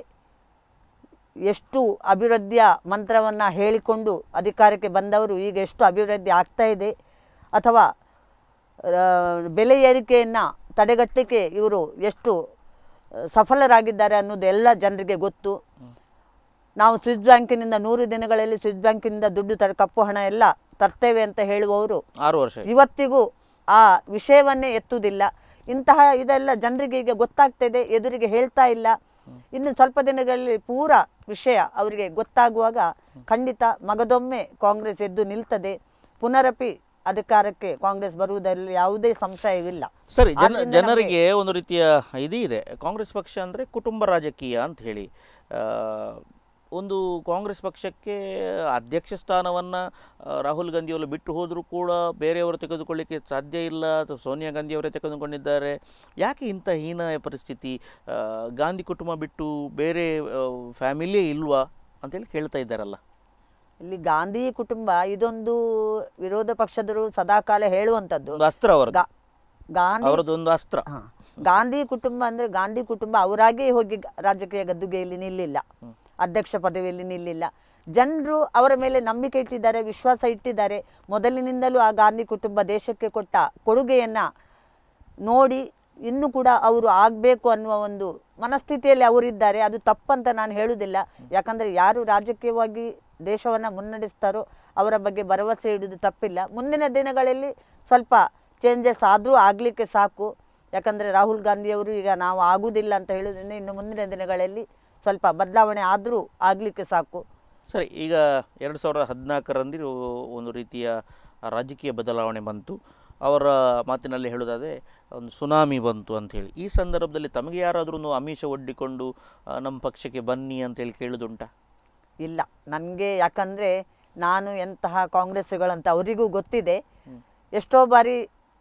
ಎಷ್ಟು ಅಭಿವೃದ್ಧಿಯ ಮಂತ್ರವನ್ನು ಹೇಳಿಕೊಂಡು ಅಧಿಕಾರಕ್ಕೆ ಬಂದವರು ಈಗ ಎಷ್ಟು ಅಭಿವೃದ್ಧಿ ಆಗ್ತಾ ಇದೆ ಅಥವಾ ಆ, ಬೆಲೆ ಏರಿಕೆಯನ್ನು ತಡೆಗಟ್ಟಲಿಕ್ಕೆ ಇವರು ಎಷ್ಟು ಆ, ಸಫಲರಾಗಿದ್ದಾರೆ ಅನ್ನೋದು ಎಲ್ಲ ಜನರಿಗೆ ಗೊತ್ತು ನಾವು ಸ್ವಿಸ್ ಬ್ಯಾಂಕಿನಿಂದ ನೂರು ದಿನಗಳಲ್ಲಿ ಸ್ವಿಸ್ ಬ್ಯಾಂಕಿನಿಂದ ದುಡ್ಡು ತರ ಕಪ್ಪು ಹಣ ಎಲ್ಲ ತರ್ತೇವೆ ಅಂತ ಹೇಳುವವರು ಆರು ವರ್ಷ ಆಯ್ತು. ಇವತ್ತಿಗೂ ಆ ವಿಷಯವನ್ನೇ ಎತ್ತುವುದಿಲ್ಲ ಇಂತಹ ಇದೆಲ್ಲ ಜನರಿಗೆ ಈಗ ಗೊತ್ತಾಗ್ತಾ ಇದೆ ಎದುರಿಗೆ ಹೇಳ್ತಾ ಇಲ್ಲ ಇನ್ನು ಸ್ವಲ್ಪ ದಿನಗಳಲ್ಲಿ ಪೂರ ವಿಷಯ ಅವರಿಗೆ ಗೊತ್ತಾಗುವಾಗ ಖಂಡಿತ ಮಗದೊಮ್ಮೆ ಕಾಂಗ್ರೆಸ್ ಎದ್ದು ನಿಲ್ತದೆ ಪುನರಪಿ ಅಧಿಕಾರಕ್ಕೆ ಕಾಂಗ್ರೆಸ್ ಬರುವುದರಲ್ಲಿ ಯಾವುದೇ ಸಂಶಯವಿಲ್ಲ ಸರಿ ಜನ ಆದ್ರಿಂದ ಜನರಿಗೆ ಒಂದು ರೀತಿಯ ಇದು ಇದೆ ಕಾಂಗ್ರೆಸ್ ಪಕ್ಷ ಅಂದರೆ ಕುಟುಂಬ ರಾಜಕೀಯ ಅಂತ ಹೇಳಿ ಆ, ಒಂದು ಕಾಂಗ್ರೆಸ್ ಪಕ್ಷಕ್ಕೆ ಅಧ್ಯಕ್ಷ ಸ್ಥಾನವನ್ನು ರಾಹುಲ್ ಗಾಂಧಿಯವರು ಬಿಟ್ಟು ಹೋದರೂ ಕೂಡ ಬೇರೆಯವರು ತೆಗೆದುಕೊಳ್ಳಿಕ್ಕೆ ಸಾಧ್ಯ ಇಲ್ಲ ಅಥವಾ ಸೋನಿಯಾ ಗಾಂಧಿಯವರೇ ತೆಗೆದುಕೊಂಡಿದ್ದಾರೆ ಯಾಕೆ ಇಂಥ ಹೀನಾಯ ಪರಿಸ್ಥಿತಿ ಆ, ಗಾಂಧಿ ಕುಟುಂಬ ಬಿಟ್ಟು ಬೇರೆ ಫ್ಯಾಮಿಲಿಯೇ ಇಲ್ವಾ ಅಂತೇಳಿ ಕೇಳ್ತಾ ಇದ್ದಾರಲ್ಲ ಇಲ್ಲಿ ಗಾಂಧಿ ಕುಟುಂಬ ಇದೊಂದು ವಿರೋಧ ಪಕ್ಷದರು ಸದಾಕಾಲ ಹೇಳುವಂಥದ್ದು ಒಂದು ಅಸ್ತ್ರ ಅವರದ್ದು ಗಾ- ಗಾಂಧಿ ಅವರದೊಂದು ಅಸ್ತ್ರ ಹಾ. ಗಾಂಧಿ ಕುಟುಂಬ ಅಂದ್ರೆ ಗಾಂಧಿ ಕುಟುಂಬ ಅವರಾಗೇ ಹೋಗಿ ಗ- ರಾಜಕೀಯ ಗದ್ದುಗೆಯಲ್ಲಿ ನಿಲ್ಲಿಲ್ಲ ಅಧ್ಯಕ್ಷ ಪದವಿಯಲ್ಲಿ ನಿಲ್ಲಿಲ್ಲ ಜನರು ಅವರ ಮೇಲೆ ನಂಬಿಕೆ ಇಟ್ಟಿದ್ದಾರೆ ವಿಶ್ವಾಸ ಇಟ್ಟಿದ್ದಾರೆ ಮೊದಲಿನಿಂದಲೂ ಆ ಗಾಂಧಿ ಕುಟುಂಬ ದೇಶಕ್ಕೆ ಕೊಟ್ಟ ಕೊಡುಗೆಯನ್ನ ನೋಡಿ ಇನ್ನು ಕೂಡ ಅವರು ಆಗಬೇಕು ಅನ್ನುವ ಒಂದು ಮನಸ್ಥಿತಿಯಲ್ಲಿ ಅವರಿದ್ದಾರೆ ಅದು ತಪ್ಪಂತ ನಾನು ಹೇಳುವುದಿಲ್ಲ ಯಾಕಂದರೆ ಯಾರು ರಾಜಕೀಯವಾಗಿ ದೇಶವನ್ನು ಮುನ್ನಡೆಸ್ತಾರೋ ಅವರ ಬಗ್ಗೆ ಭರವಸೆ ಇಡುವುದು ತಪ್ಪಿಲ್ಲ ಮುಂದಿನ ದಿನಗಳಲ್ಲಿ ಸ್ವಲ್ಪ ಚೇಂಜಸ್ ಆದರೂ ಆಗಲಿಕ್ಕೆ ಸಾಕು ಯಾಕಂದರೆ ರಾಹುಲ್ ಗಾಂಧಿಯವರು ಈಗ ನಾವು ಆಗುವುದಿಲ್ಲ ಅಂತ ಹೇಳೋದ್ರಿಂದ ಇನ್ನು ಮುಂದಿನ ದಿನಗಳಲ್ಲಿ ಸ್ವಲ್ಪ ಬದಲಾವಣೆ ಆದರೂ ಆಗಲಿಕ್ಕೆ ಸಾಕು ಸರಿ ಈಗ ಎರಡು ಸಾವಿರದ ಹದಿನಾಲ್ಕರಂದು ಒಂದು ರೀತಿಯ ರಾಜಕೀಯ ಬದಲಾವಣೆ ಬಂತು ಅವರ ಮಾತಿನಲ್ಲಿ ಹೇಳೋದಾದರೆ ಒಂದು ಸುನಾಮಿ ಬಂತು ಅಂಥೇಳಿ ಈ ಸಂದರ್ಭದಲ್ಲಿ ತಮಗೆ ಯಾರಾದರೂ ಒಂದು ಆಮಿಷ ಒಡ್ಡಿಕೊಂಡು ಆ, ನಮ್ಮ ಪಕ್ಷಕ್ಕೆ ಬನ್ನಿ ಅಂತೇಳಿ ಕೇಳೋದುಂಟಾ ಇಲ್ಲ ನನಗೆ ಯಾಕಂದರೆ ನಾನು ಎಂತಹ ಕಾಂಗ್ರೆಸ್ಗಳಂತ ಅವರಿಗೂ ಗೊತ್ತಿದೆ ಎಷ್ಟೋ ಬಾರಿ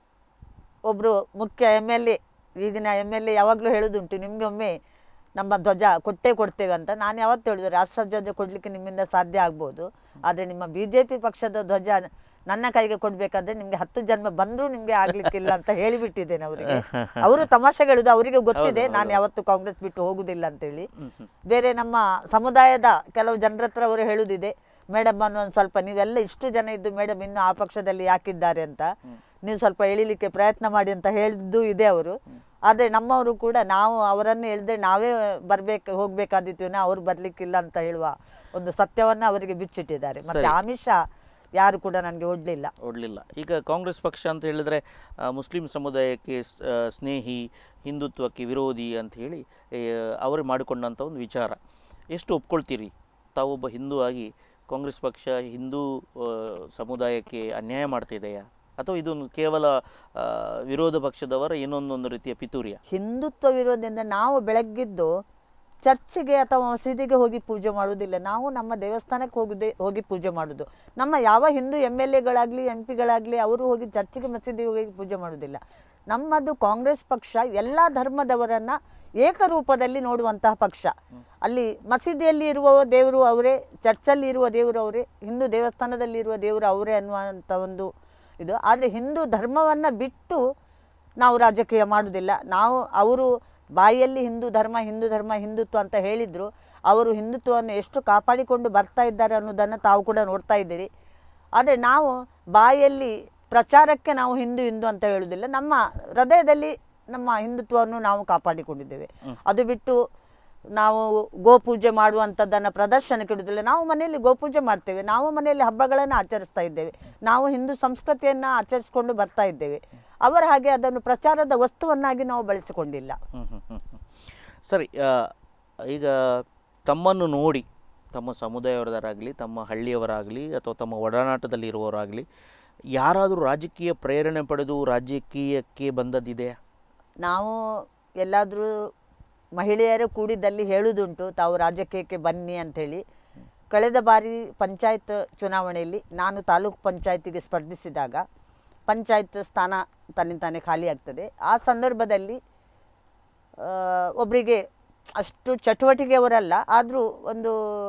ಒಬ್ಬರು ಮುಖ್ಯ ಎಮ್ ಎಲ್ ಎ ಈಗಿನ ಎಮ್ ಎಲ್ ಎ ಯಾವಾಗಲೂ ಹೇಳೋದುಂಟು ನಿಮಗೆ ಒಮ್ಮೆ ನಮ್ಮ ಧ್ವಜ ಕೊಟ್ಟೇ ಕೊಡ್ತೇವೆ ಅಂತ ನಾನು ಯಾವತ್ತು ಹೇಳಿದೆ ರಾಷ್ಟ್ರ ಧ್ವಜ ಕೊಡಲಿಕ್ಕೆ ನಿಮ್ಮಿಂದ ಸಾಧ್ಯ ಆಗ್ಬೋದು ಆದರೆ ನಿಮ್ಮ ಬಿ ಜೆ ಪಿ ಪಕ್ಷದ ಧ್ವಜ ನನ್ನ ಕೈಗೆ ಕೊಡಬೇಕಾದ್ರೆ ನಿಮಗೆ ಹತ್ತು ಜನ್ಮ ಬಂದರೂ ನಿಮಗೆ ಆಗ್ಲಿಕ್ಕಿಲ್ಲ ಅಂತ ಹೇಳಿಬಿಟ್ಟಿದ್ದೇನೆ ಅವರಿಗೆ ಅವರು ತಮಾಷೆ ಹೇಳುದು ಅವರಿಗೆ ಗೊತ್ತಿದೆ ನಾನು ಯಾವತ್ತು ಕಾಂಗ್ರೆಸ್ ಬಿಟ್ಟು ಹೋಗುದಿಲ್ಲ ಅಂತೇಳಿ ಬೇರೆ ನಮ್ಮ ಸಮುದಾಯದ ಕೆಲವು ಜನರ ಹತ್ರ ಅವರು ಹೇಳುದಿದೆ ಮೇಡಮ್ ಅನ್ನು ಒಂದು ಸ್ವಲ್ಪ ನೀವೆಲ್ಲ ಇಷ್ಟು ಜನ ಇದ್ದು ಮೇಡಮ್ ಇನ್ನು ಆ ಪಕ್ಷದಲ್ಲಿ ಯಾಕಿದ್ದಾರೆ ಅಂತ ನೀವು ಸ್ವಲ್ಪ ಎಳಿಲಿಕ್ಕೆ ಪ್ರಯತ್ನ ಮಾಡಿ ಅಂತ ಹೇಳಿದ್ದು ಇದೆ ಅವರು ಆದರೆ ನಮ್ಮವರು ಕೂಡ ನಾವು ಅವರನ್ನು ಹೇಳಿದ್ರೆ ನಾವೇ ಬರ್ಬೇಕು ಹೋಗ್ಬೇಕಾದಿತ್ತು ಅವ್ರು ಬರ್ಲಿಕ್ಕಿಲ್ಲ ಅಂತ ಹೇಳುವ ಒಂದು ಸತ್ಯವನ್ನ ಅವರಿಗೆ ಬಿಚ್ಚಿಟ್ಟಿದ್ದಾರೆ ಮತ್ತೆ ಸರಿ. ಆಮಿಷ ಯಾರು ಕೂಡ ನನಗೆ ಒಡ್ಲಿಲ್ಲ ಒಡ್ಲಿಲ್ಲ ಈಗ ಕಾಂಗ್ರೆಸ್ ಪಕ್ಷ ಅಂತ ಹೇಳಿದರೆ ಆ, ಮುಸ್ಲಿಂ ಸಮುದಾಯಕ್ಕೆ ಸ್- ಆ, ಸ್ನೇಹಿ ಹಿಂದುತ್ವಕ್ಕೆ ವಿರೋಧಿ ಅಂತ ಹೇಳಿ ಏ, ಅವರು ಮಾಡಿಕೊಂಡಂಥ ಒಂದು ವಿಚಾರ ಎಷ್ಟು ಒಪ್ಕೊಳ್ತೀರಿ ತಾವೊಬ್ಬ ಹಿಂದೂ ಆಗಿ ಕಾಂಗ್ರೆಸ್ ಪಕ್ಷ ಹಿಂದೂ ಆ, ಸಮುದಾಯಕ್ಕೆ ಅನ್ಯಾಯ ಮಾಡ್ತಿದೆಯಾ ಅಥವಾ ಇದೊಂದು ಕೇವಲ ಆ, ವಿರೋಧ ಪಕ್ಷದವರ ಇನ್ನೊಂದೊಂದು ರೀತಿಯ ಪಿತೂರಿಯ ಹಿಂದುತ್ವ ವಿರೋಧದಿಂದ ನಾವು ಬೆಳಗ್ಗಿದ್ದು ಚರ್ಚಿಗೆ ಅಥವಾ ಮಸೀದಿಗೆ ಹೋಗಿ ಪೂಜೆ ಮಾಡುವುದಿಲ್ಲ ನಾವು ನಮ್ಮ ದೇವಸ್ಥಾನಕ್ಕೆ ಹೋಗುದೇ ಹೋಗಿ ಪೂಜೆ ಮಾಡುದು ನಮ್ಮ ಯಾವ ಹಿಂದೂ ಎಮ್ ಎಲ್ ಎಗಳಾಗಲಿ ಎಂ ಪಿಗಳಾಗಲಿ ಅವರು ಹೋಗಿ ಚರ್ಚಿಗೆ ಮಸೀದಿಗೆ ಹೋಗಿ ಪೂಜೆ ಮಾಡುವುದಿಲ್ಲ ನಮ್ಮದು ಕಾಂಗ್ರೆಸ್ ಪಕ್ಷ ಎಲ್ಲ ಧರ್ಮದವರನ್ನ ಏಕರೂಪದಲ್ಲಿ ನೋಡುವಂತಹ ಪಕ್ಷ ಅಲ್ಲಿ ಮಸೀದಿಯಲ್ಲಿ ಇರುವ ದೇವರು ಅವರೇ ಚರ್ಚಲ್ಲಿ ಇರುವ ದೇವರು ಅವರೇ ಹಿಂದೂ ದೇವಸ್ಥಾನದಲ್ಲಿ ಇರುವ ದೇವರು ಅವರೇ ಅನ್ನುವಂಥ ಒಂದು ಇದು ಆದರೆ ಹಿಂದೂ ಧರ್ಮವನ್ನು ಬಿಟ್ಟು ನಾವು ರಾಜಕೀಯ ಮಾಡುವುದಿಲ್ಲ ನಾವು ಅವರು ಬಾಯಲ್ಲಿ ಹಿಂದೂ ಧರ್ಮ ಹಿಂದೂ ಧರ್ಮ ಹಿಂದುತ್ವ ಅಂತ ಹೇಳಿದ್ರು ಅವರು ಹಿಂದುತ್ವವನ್ನು ಎಷ್ಟು ಕಾಪಾಡಿಕೊಂಡು ಬರ್ತಾ ಇದ್ದಾರೆ ಅನ್ನೋದನ್ನು ತಾವು ಕೂಡ ನೋಡ್ತಾ ಇದ್ದೀರಿ ಆದರೆ ನಾವು ಬಾಯಲ್ಲಿ ಪ್ರಚಾರಕ್ಕೆ ನಾವು ಹಿಂದೂ ಹಿಂದೂ ಅಂತ ಹೇಳುವುದಿಲ್ಲ ನಮ್ಮ ಹೃದಯದಲ್ಲಿ ನಮ್ಮ ಹಿಂದುತ್ವವನ್ನು ನಾವು ಕಾಪಾಡಿಕೊಂಡಿದ್ದೇವೆ ಅದು ಬಿಟ್ಟು ನಾವು ಗೋಪೂಜೆ ಮಾಡುವಂಥದ್ದನ್ನು ಪ್ರದರ್ಶನಕ್ಕೆ ಇಡುವುದಿಲ್ಲ ನಾವು ಮನೆಯಲ್ಲಿ ಗೋಪೂಜೆ ಮಾಡ್ತೇವೆ ನಾವು ಮನೆಯಲ್ಲಿ ಹಬ್ಬಗಳನ್ನು ಆಚರಿಸ್ತಾ ಇದ್ದೇವೆ ನಾವು ಹಿಂದೂ ಸಂಸ್ಕೃತಿಯನ್ನು ಆಚರಿಸ್ಕೊಂಡು ಬರ್ತಾ ಇದ್ದೇವೆ ಅವರ ಹಾಗೆ ಅದನ್ನು ಪ್ರಚಾರದ ವಸ್ತುವನ್ನಾಗಿ ನಾವು ಬಳಸಿಕೊಂಡಿಲ್ಲ ಹ್ಮ್, ಹ್ಮ್, ಹ್ಮ್, ಹ್ಮ್. ಸರಿ ಆ, ಈಗ ತಮ್ಮನ್ನು ನೋಡಿ ತಮ್ಮ ಸಮುದಾಯವರಾಗಲಿ ತಮ್ಮ ಹಳ್ಳಿಯವರಾಗಲಿ ಅಥವಾ ತಮ್ಮ ಒಡನಾಟದಲ್ಲಿ ಇರುವವರಾಗಲಿ ಯಾರಾದರೂ ರಾಜಕೀಯ ಪ್ರೇರಣೆ ಪಡೆದು ರಾಜಕೀಯಕ್ಕೆ ಬಂದದ್ದಿದೆಯಾ ನಾವು ಎಲ್ಲಾದರೂ ಮಹಿಳೆಯರು ಕೂಡಿದಲ್ಲಿ ಹೇಳುವುದುಂಟು ತಾವು ರಾಜಕೀಯಕ್ಕೆ ಬನ್ನಿ ಅಂಥೇಳಿ ಕಳೆದ ಬಾರಿ ಪಂಚಾಯತ್ ಚುನಾವಣೆಯಲ್ಲಿ ನಾನು ತಾಲೂಕು ಪಂಚಾಯತಿಗೆ ಸ್ಪರ್ಧಿಸಿದಾಗ ಪಂಚಾಯತ್ ಸ್ಥಾನ ತನ್ನಿಂತಾನೇ ಖಾಲಿ ಆಗ್ತದೆ ಆ ಸಂದರ್ಭದಲ್ಲಿ ಆ, ಒಬ್ಬರಿಗೆ ಅಷ್ಟು ಚಟುವಟಿಕೆಯವರಲ್ಲ ಆದರೂ ಒಂದು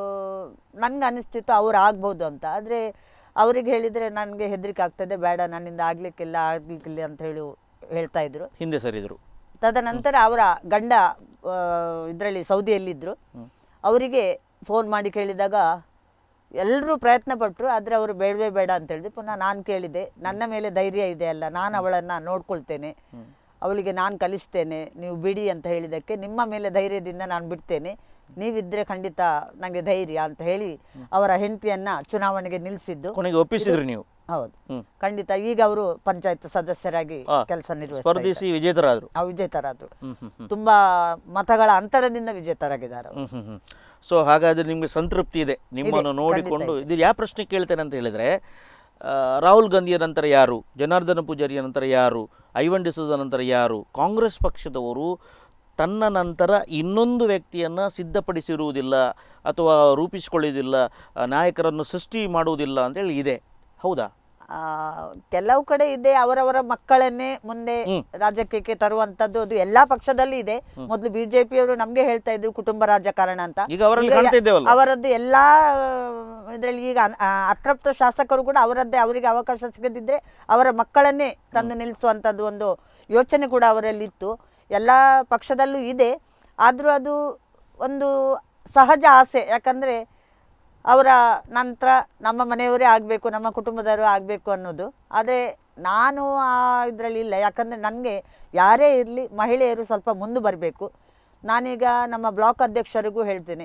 ನನಗೆ ಅನಿಸ್ತಿತ್ತು ಅವ್ರು ಆಗ್ಬೋದು ಅಂತ ಆದರೆ ಅವರಿಗೆ ಹೇಳಿದರೆ ನನಗೆ ಹೆದರಿಕೆ ಆಗ್ತದೆ ಬೇಡ ನನ್ನಿಂದ ಆಗಲಿಕ್ಕಿಲ್ಲ ಆಗಲಿಕ್ಕಿಲ್ಲ ಅಂತ ಹೇಳಿ ಹೇಳ್ತಾ ಇದ್ರು ಹಿಂದೆ ಸರಿದರು ತದನಂತರ ಅವರ ಗಂಡ ಇದರಲ್ಲಿ ಸೌದಿಯಲ್ಲಿದ್ದರು ಅವರಿಗೆ ಫೋನ್ ಮಾಡಿ ಕೇಳಿದಾಗ ಎಲ್ಲರೂ ಪ್ರಯತ್ನ ಪಟ್ಟರು ಆದರೆ ಅವರು ಬೇಡವೇ ಬೇಡ ಅಂತ ಹೇಳಿದ್ರು ಪುನಃ ನಾನು ಕೇಳಿದೆ ನನ್ನ ಮೇಲೆ ಧೈರ್ಯ ಇದೆ ಅಲ್ಲ ನಾನು ಅವಳನ್ನು ನೋಡ್ಕೊಳ್ತೇನೆ ಅವಳಿಗೆ ನಾನು ಕಲಿಸ್ತೇನೆ ನೀವು ಬಿಡಿ ಅಂತ ಹೇಳಿದ್ದಕ್ಕೆ ನಿಮ್ಮ ಮೇಲೆ ಧೈರ್ಯದಿಂದ ನಾನು ಬಿಡ್ತೇನೆ ನೀವಿದ್ರೆ ಖಂಡಿತ ನನಗೆ ಧೈರ್ಯ ಅಂತ ಹೇಳಿ ಅವರ ಹೆಂಡತಿಯನ್ನ ಚುನಾವಣೆಗೆ ನಿಲ್ಲಿಸಿದ್ದು ಕೊನೆಗೆ ಒಪ್ಪಿಸಿದ್ರಿ ನೀವು ಹೌದು ಹ್ಮ್. ಖಂಡಿತ ಈಗ ಅವರು ಪಂಚಾಯತ್ ಸದಸ್ಯರಾಗಿ ಆ, ಕೆಲಸ ನಿರ್ವಹಿಸ್ತಾ ಸ್ಪರ್ಧಿಸಿ ವಿಜೇತರಾದರು ಆ ವಿಜೇತರಾದ್ರು ಹ್ಮ್ ಹ್ಮ್ ಹ್ಮ್ ತುಂಬಾ ಮತಗಳ ಅಂತರದಿಂದ ವಿಜೇತರಾಗಿದ್ದಾರೆ ಅವರು. ಹ್ಮ್ ಹ್ಮ್ ಹ್ಮ್ ಸೊ ಹಾಗಾದ್ರೆ ನಿಮಗೆ ಸಂತೃಪ್ತಿ ಇದೆ ನಿಮ್ಮನ್ನು ಇದೆ, ನೋಡಿಕೊಂಡು ಖಂಡಿತ ಇದು ಯಾವ ಪ್ರಶ್ನೆ ಕೇಳ್ತೇನೆ ಅಂತ ಹೇಳಿದ್ರೆ ಆ, ರಾಹುಲ್ ಗಾಂಧಿಯ ನಂತರ ಯಾರು ಜನಾರ್ದನ ಪೂಜಾರಿಯ ನಂತರ ಯಾರು ಐವನ್ ಡಿಸೋದ ನಂತರ ಯಾರು ಕಾಂಗ್ರೆಸ್ ಪಕ್ಷದವರು ತನ್ನ ನಂತರ ಇನ್ನೊಂದು ವ್ಯಕ್ತಿಯನ್ನು ಸಿದ್ಧಪಡಿಸಿರುವುದಿಲ್ಲ ಅಥವಾ ರೂಪಿಸಿಕೊಳ್ಳುವುದಿಲ್ಲ ಆ, ನಾಯಕರನ್ನು ಸೃಷ್ಟಿ ಮಾಡುವುದಿಲ್ಲ ಅಂತೇಳಿ ಇದೆ ಹೌದಾ ಆ, ಕೆಲವು ಕಡೆ ಇದೆ ಅವರವರ ಮಕ್ಕಳನ್ನೇ ಮುಂದೆ ಹ್ಮ್. ರಾಜಕೀಯಕ್ಕೆ ತರುವಂತದ್ದು ಅದು ಎಲ್ಲಾ ಪಕ್ಷದಲ್ಲಿ ಇದೆ ಮೊದಲು ಬಿಜೆಪಿಯವರು ನಮ್ಗೆ ಹೇಳ್ತಾ ಇದ್ರು ಕುಟುಂಬ ರಾಜಕಾರಣ ಅಂತ ಈಗ ಅವರಲ್ಲಿ ಈಗ ಕಾಣ್ತಾ ಇದ್ದೇವಲ್ಲ ಅವರದ್ದು ಎಲ್ಲಾ ಇದರಲ್ಲಿ ಈಗ ಅನ್- ಆ, ಅತೃಪ್ತ ಶಾಸಕರು ಕೂಡ ಅವರದ್ದೇ ಅವರಿಗೆ ಅವಕಾಶ ಸಿಗದಿದ್ರೆ ಅವರ ಮಕ್ಕಳನ್ನೇ ತಂದು ನಿಲ್ಲಿಸುವಂಥದ್ದು ಒಂದು ಯೋಚನೆ ಕೂಡ ಅವರಲ್ಲಿತ್ತು ಎಲ್ಲ ಪಕ್ಷದಲ್ಲೂ ಇದೆ ಆದರೂ ಅದು ಒಂದು ಸಹಜ ಆಸೆ ಯಾಕಂದರೆ ಅವರ ನಂತರ ನಮ್ಮ ಮನೆಯವರೇ ಆಗಬೇಕು ನಮ್ಮ ಕುಟುಂಬದವರು ಆಗಬೇಕು ಅನ್ನೋದು ಆದರೆ ನಾನು ಆ ಇದರಲ್ಲಿ ಇಲ್ಲ ಯಾಕಂದರೆ ನನಗೆ ಯಾರೇ ಇರಲಿ ಮಹಿಳೆಯರು ಸ್ವಲ್ಪ ಮುಂದೆ ಬರಬೇಕು ನಾನೀಗ ನಮ್ಮ ಬ್ಲಾಕ್ ಅಧ್ಯಕ್ಷರಿಗೂ ಹೇಳ್ತೀನಿ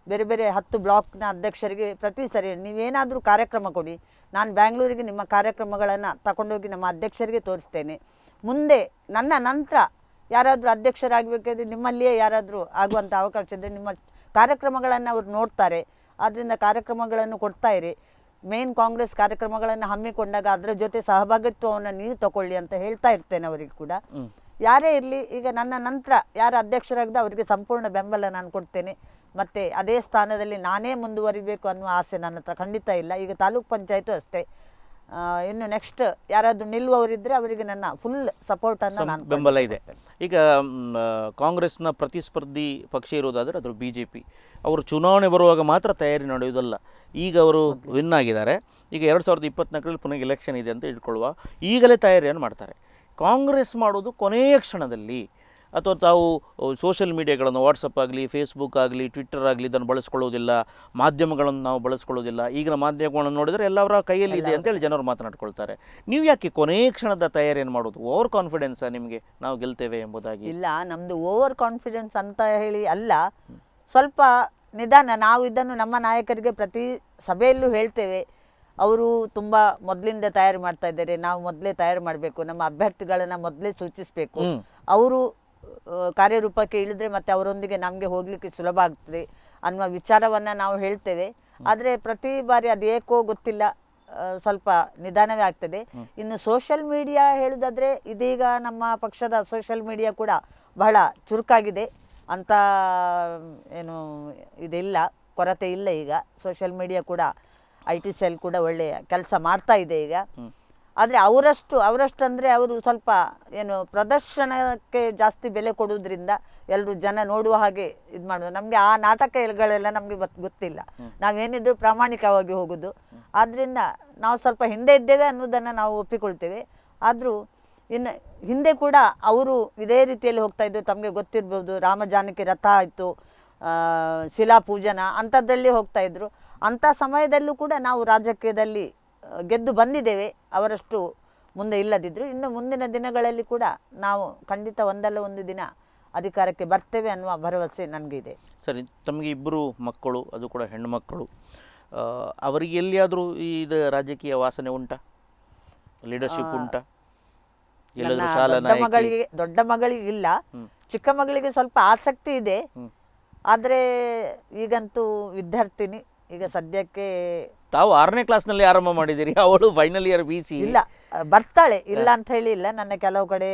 ಬೇರೆ ಬೇರೆ ಹತ್ತು ಬ್ಲಾಕ್ನ ಅಧ್ಯಕ್ಷರಿಗೆ ಪ್ರತಿ ಸರಿ ನೀವೇನಾದರೂ ಕಾರ್ಯಕ್ರಮ ಕೊಡಿ ನಾನು ಬ್ಯಾಂಗ್ಳೂರಿಗೆ ನಿಮ್ಮ ಕಾರ್ಯಕ್ರಮಗಳನ್ನು ತಗೊಂಡೋಗಿ ನಮ್ಮ ಅಧ್ಯಕ್ಷರಿಗೆ ತೋರಿಸ್ತೇನೆ ಮುಂದೆ ನನ್ನ ನಂತರ ಯಾರಾದರೂ ಅಧ್ಯಕ್ಷರಾಗಬೇಕಾದ್ರೆ ನಿಮ್ಮಲ್ಲಿಯೇ ಯಾರಾದರೂ ಆಗುವಂಥ ಅವಕಾಶ ಇದ್ದರೆ ನಿಮ್ಮ ಕಾರ್ಯಕ್ರಮಗಳನ್ನು ಅವ್ರು ನೋಡ್ತಾರೆ ಆದ್ದರಿಂದ ಕಾರ್ಯಕ್ರಮಗಳನ್ನು ಕೊಡ್ತಾ ಇರಿ ಮೇನ್ ಕಾಂಗ್ರೆಸ್ ಕಾರ್ಯಕ್ರಮಗಳನ್ನು ಹಮ್ಮಿಕೊಂಡಾಗ ಅದರ ಜೊತೆ ಸಹಭಾಗಿತ್ವವನ್ನು ನೀವು ತಗೊಳ್ಳಿ ಅಂತ ಹೇಳ್ತಾ ಇರ್ತೇನೆ ಅವರಿಗೆ ಕೂಡ ಹ್ಮ್. ಯಾರೇ ಇರಲಿ ಈಗ ನನ್ನ ನಂತರ ಯಾರು ಅಧ್ಯಕ್ಷರಾಗದ ಅವರಿಗೆ ಸಂಪೂರ್ಣ ಬೆಂಬಲ ನಾನು ಕೊಡ್ತೇನೆ ಮತ್ತು ಅದೇ ಸ್ಥಾನದಲ್ಲಿ ನಾನೇ ಮುಂದುವರಿಬೇಕು ಅನ್ನುವ ಆಸೆ ನನ್ನ ಹತ್ರ ಖಂಡಿತ ಇಲ್ಲ ಈಗ ತಾಲೂಕ್ ಪಂಚಾಯತು ಅಷ್ಟೇ ಆ, ಇನ್ನು ನೆಕ್ಸ್ಟ್ ಯಾರಾದರೂ ನಿಲ್ಲುವವರಿದ್ದರೆ ಅವರಿಗೆ ನನ್ನ ಫುಲ್ ಸಪೋರ್ಟನ್ನು ಸಂ- ನಾನು ಬೆಂಬಲ ಇದೆ ಈಗ ಮ್, ಆ, ಕಾಂಗ್ರೆಸ್ನ ಪ್ರತಿಸ್ಪರ್ಧಿ ಪಕ್ಷ ಇರೋದಾದರೆ ಅದು ಬಿ ಜೆ ಪಿ ಅವರು ಚುನಾವಣೆ ಬರುವಾಗ ಮಾತ್ರ ತಯಾರಿ ನಡೆಯುವುದಲ್ಲ ಈಗ ಅವರು ವಿನ್ ಆಗಿದ್ದಾರೆ ಈಗ ಎರಡು ಸಾವಿರದ ಇಪ್ಪತ್ನಾಲ್ಕರಲ್ಲಿ ಪುನಃ ಎಲೆಕ್ಷನ್ ಇದೆ ಅಂತ ಇಟ್ಕೊಳ್ಳುವ ಈಗಲೇ ತಯಾರಿಯನ್ನು ಮಾಡ್ತಾರೆ ಕಾಂಗ್ರೆಸ್ ಮಾಡೋದು ಕೊನೆಯ ಕ್ಷಣದಲ್ಲಿ ಅಥವಾ ತಾವು ಸೋಷಿಯಲ್ ಮೀಡಿಯಾಗಳನ್ನು ವಾಟ್ಸಪ್ ಆಗಲಿ ಫೇಸ್ಬುಕ್ ಆಗಲಿ ಟ್ವಿಟ್ಟರ್ ಆಗಲಿ ಇದನ್ನು ಬಳಸ್ಕೊಳ್ಳೋದಿಲ್ಲ ಮಾಧ್ಯಮಗಳನ್ನು ನಾವು ಬಳಸ್ಕೊಳ್ಳೋದಿಲ್ಲ ಈಗಿನ ಮಾಧ್ಯಮಗಳನ್ನು ನೋಡಿದರೆ ಎಲ್ಲವರ ಕೈಯಲ್ಲಿ ಇದೆ ಅಂತೇಳಿ ಜನರು ಮಾತನಾಡ್ಕೊಳ್ತಾರೆ ನೀವು ಯಾಕೆ ಕೊನೆಯ ಕ್ಷಣದ ತಯಾರಿಯನ್ನು ಮಾಡೋದು ಓವರ್ ಕಾನ್ಫಿಡೆನ್ಸಾ ನಿಮಗೆ ನಾವು ಗೆಲ್ತೇವೆ ಎಂಬುದಾಗಿ ಇಲ್ಲ ನಮ್ಮದು ಓವರ್ ಕಾನ್ಫಿಡೆನ್ಸ್ ಅಂತ ಹೇಳಿ ಅಲ್ಲ ಸ್ವಲ್ಪ ನಿಧಾನ ನಾವು ಇದನ್ನು ನಮ್ಮ ನಾಯಕರಿಗೆ ಪ್ರತಿ ಸಭೆಯಲ್ಲೂ ಹೇಳ್ತೇವೆ ಅವರು ತುಂಬ ಮೊದಲಿಂದ ತಯಾರು ಮಾಡ್ತಾ ಇದ್ದಾರೆ ನಾವು ಮೊದಲೇ ತಯಾರು ಮಾಡಬೇಕು ನಮ್ಮ ಅಭ್ಯರ್ಥಿಗಳನ್ನು ಮೊದಲೇ ಸೂಚಿಸಬೇಕು ಹ್ಮ್. ಅವರು ಆ, ಕಾರ್ಯರೂಪಕ್ಕೆ ಇಳಿದ್ರೆ ಮತ್ತೆ ಅವರೊಂದಿಗೆ ನಮಗೆ ಹೋಗ್ಲಿಕ್ಕೆ ಸುಲಭ ಆಗ್ತದೆ ಅನ್ನುವ ವಿಚಾರವನ್ನು ನಾವು ಹೇಳ್ತೇವೆ ಆದರೆ ಪ್ರತಿ ಬಾರಿ ಅದು ಏಕೋ ಗೊತ್ತಿಲ್ಲ ಆ, ಸ್ವಲ್ಪ ನಿಧಾನವೇ ಆಗ್ತದೆ ಇನ್ನು ಸೋಷಿಯಲ್ ಮೀಡಿಯಾ ಹೇಳುದಾದ್ರೆ ಇದೀಗ ನಮ್ಮ ಪಕ್ಷದ ಸೋಷಿಯಲ್ ಮೀಡಿಯಾ ಕೂಡ ಬಹಳ ಚುರುಕಾಗಿದೆ ಅಂತ ಏನು ಇದಿಲ್ಲ ಕೊರತೆ ಇಲ್ಲ ಈಗ ಸೋಷಿಯಲ್ ಮೀಡಿಯಾ ಕೂಡ ಐ ಟಿ ಸೆಲ್ ಕೂಡ ಒಳ್ಳೆಯ ಕೆಲಸ ಮಾಡ್ತಾ ಇದೆ ಈಗ ಹ್ಮ್. ಆದರೆ ಅವರಷ್ಟು ಅವರಷ್ಟು ಅಂದರೆ ಅವರು ಸ್ವಲ್ಪ ಏನು ಪ್ರದರ್ಶನಕ್ಕೆ ಜಾಸ್ತಿ ಬೆಲೆ ಕೊಡುವುದರಿಂದ ಎಲ್ಲರೂ ಜನ ನೋಡುವ ಹಾಗೆ ಇದು ಮಾಡೋದು ನಮಗೆ ಆ ನಾಟಕಗಳೆಲ್ಲ ನಮಗೆ ಗೊತ್ತಿಲ್ಲ ನಾವೇನಿದ್ರು ಪ್ರಾಮಾಣಿಕವಾಗಿ ಹೋಗೋದು ಆದ್ದರಿಂದ ನಾವು ಸ್ವಲ್ಪ ಹಿಂದೆ ಇದ್ದೇವೆ ಅನ್ನೋದನ್ನು ನಾವು ಒಪ್ಪಿಕೊಳ್ತೇವೆ ಆದರೂ ಇನ್ನು ಹಿಂದೆ ಕೂಡ ಅವರು ಇದೇ ರೀತಿಯಲ್ಲಿ ಹೋಗ್ತಾ ಇದ್ದು ತಮಗೆ ಗೊತ್ತಿರ್ಬೋದು ರಾಮ ಜಾನಕಿ ರಥ ಆಯಿತು ಶಿಲಾ ಪೂಜನ ಅಂಥದ್ರಲ್ಲಿ ಹೋಗ್ತಾ ಇದ್ರು ಅಂಥ ಸಮಯದಲ್ಲೂ ಕೂಡ ನಾವು ರಾಜಕೀಯದಲ್ಲಿ ಆ, ಗೆದ್ದು ಬಂದಿದ್ದೇವೆ ಅವರಷ್ಟು ಮುಂದೆ ಇಲ್ಲದಿದ್ದರು ಇನ್ನು ಮುಂದಿನ ದಿನಗಳಲ್ಲಿ ಕೂಡ ನಾವು ಖಂಡಿತ ಒಂದಲ್ಲ ಒಂದು ದಿನ ಅಧಿಕಾರಕ್ಕೆ ಬರ್ತೇವೆ ಅನ್ನುವ ಭರವಸೆ ನನಗಿದೆ ಸರಿ ತಮಗೆ ಇಬ್ಬರು ಮಕ್ಕಳು ಅದು ಕೂಡ ಹೆಣ್ಣುಮಕ್ಕಳು ಆ, ಅವರಿಗೆ ಎಲ್ಲಿಯಾದರೂ ಈ ಇದು ರಾಜಕೀಯ ವಾಸನೆ ಉಂಟಾ ಲೀಡರ್ಶಿಪ್ ಉಂಟಾ ಎಲ್ಲಾದರೂ ನನ್ನ ಶಾಲಾ ದೊಡ್ಡ ನಾಯಕಿ ಮಗಳಿಗೆ ದೊಡ್ಡ ಮಗಳಿಗೆ ಇಲ್ಲ ಹ್ಮ್. ಚಿಕ್ಕ ಮಗಳಿಗೆ ಸ್ವಲ್ಪ ಆಸಕ್ತಿ ಇದೆ ಹ್ಮ್. ಆದರೆ ಈಗಂತೂ ವಿದ್ಯಾರ್ಥಿನಿ ಈಗ ಸದ್ಯಕ್ಕೆ ತಾವು ಆರನೇ ಕ್ಲಾಸ್ನಲ್ಲಿ ಆರಂಭ ಮಾಡಿದ್ದೀರಿ ಅವಳು ಫೈನಲ್ ಇಯರ್ ಬಿ ಸಿ ಇಲ್ಲ ಆ, ಬರ್ತಾಳೆ ಇಲ್ಲ ಅಂತ ಹೇಳಿ ಇಲ್ಲ ನನ್ನ ಕೆಲವು ಕಡೆ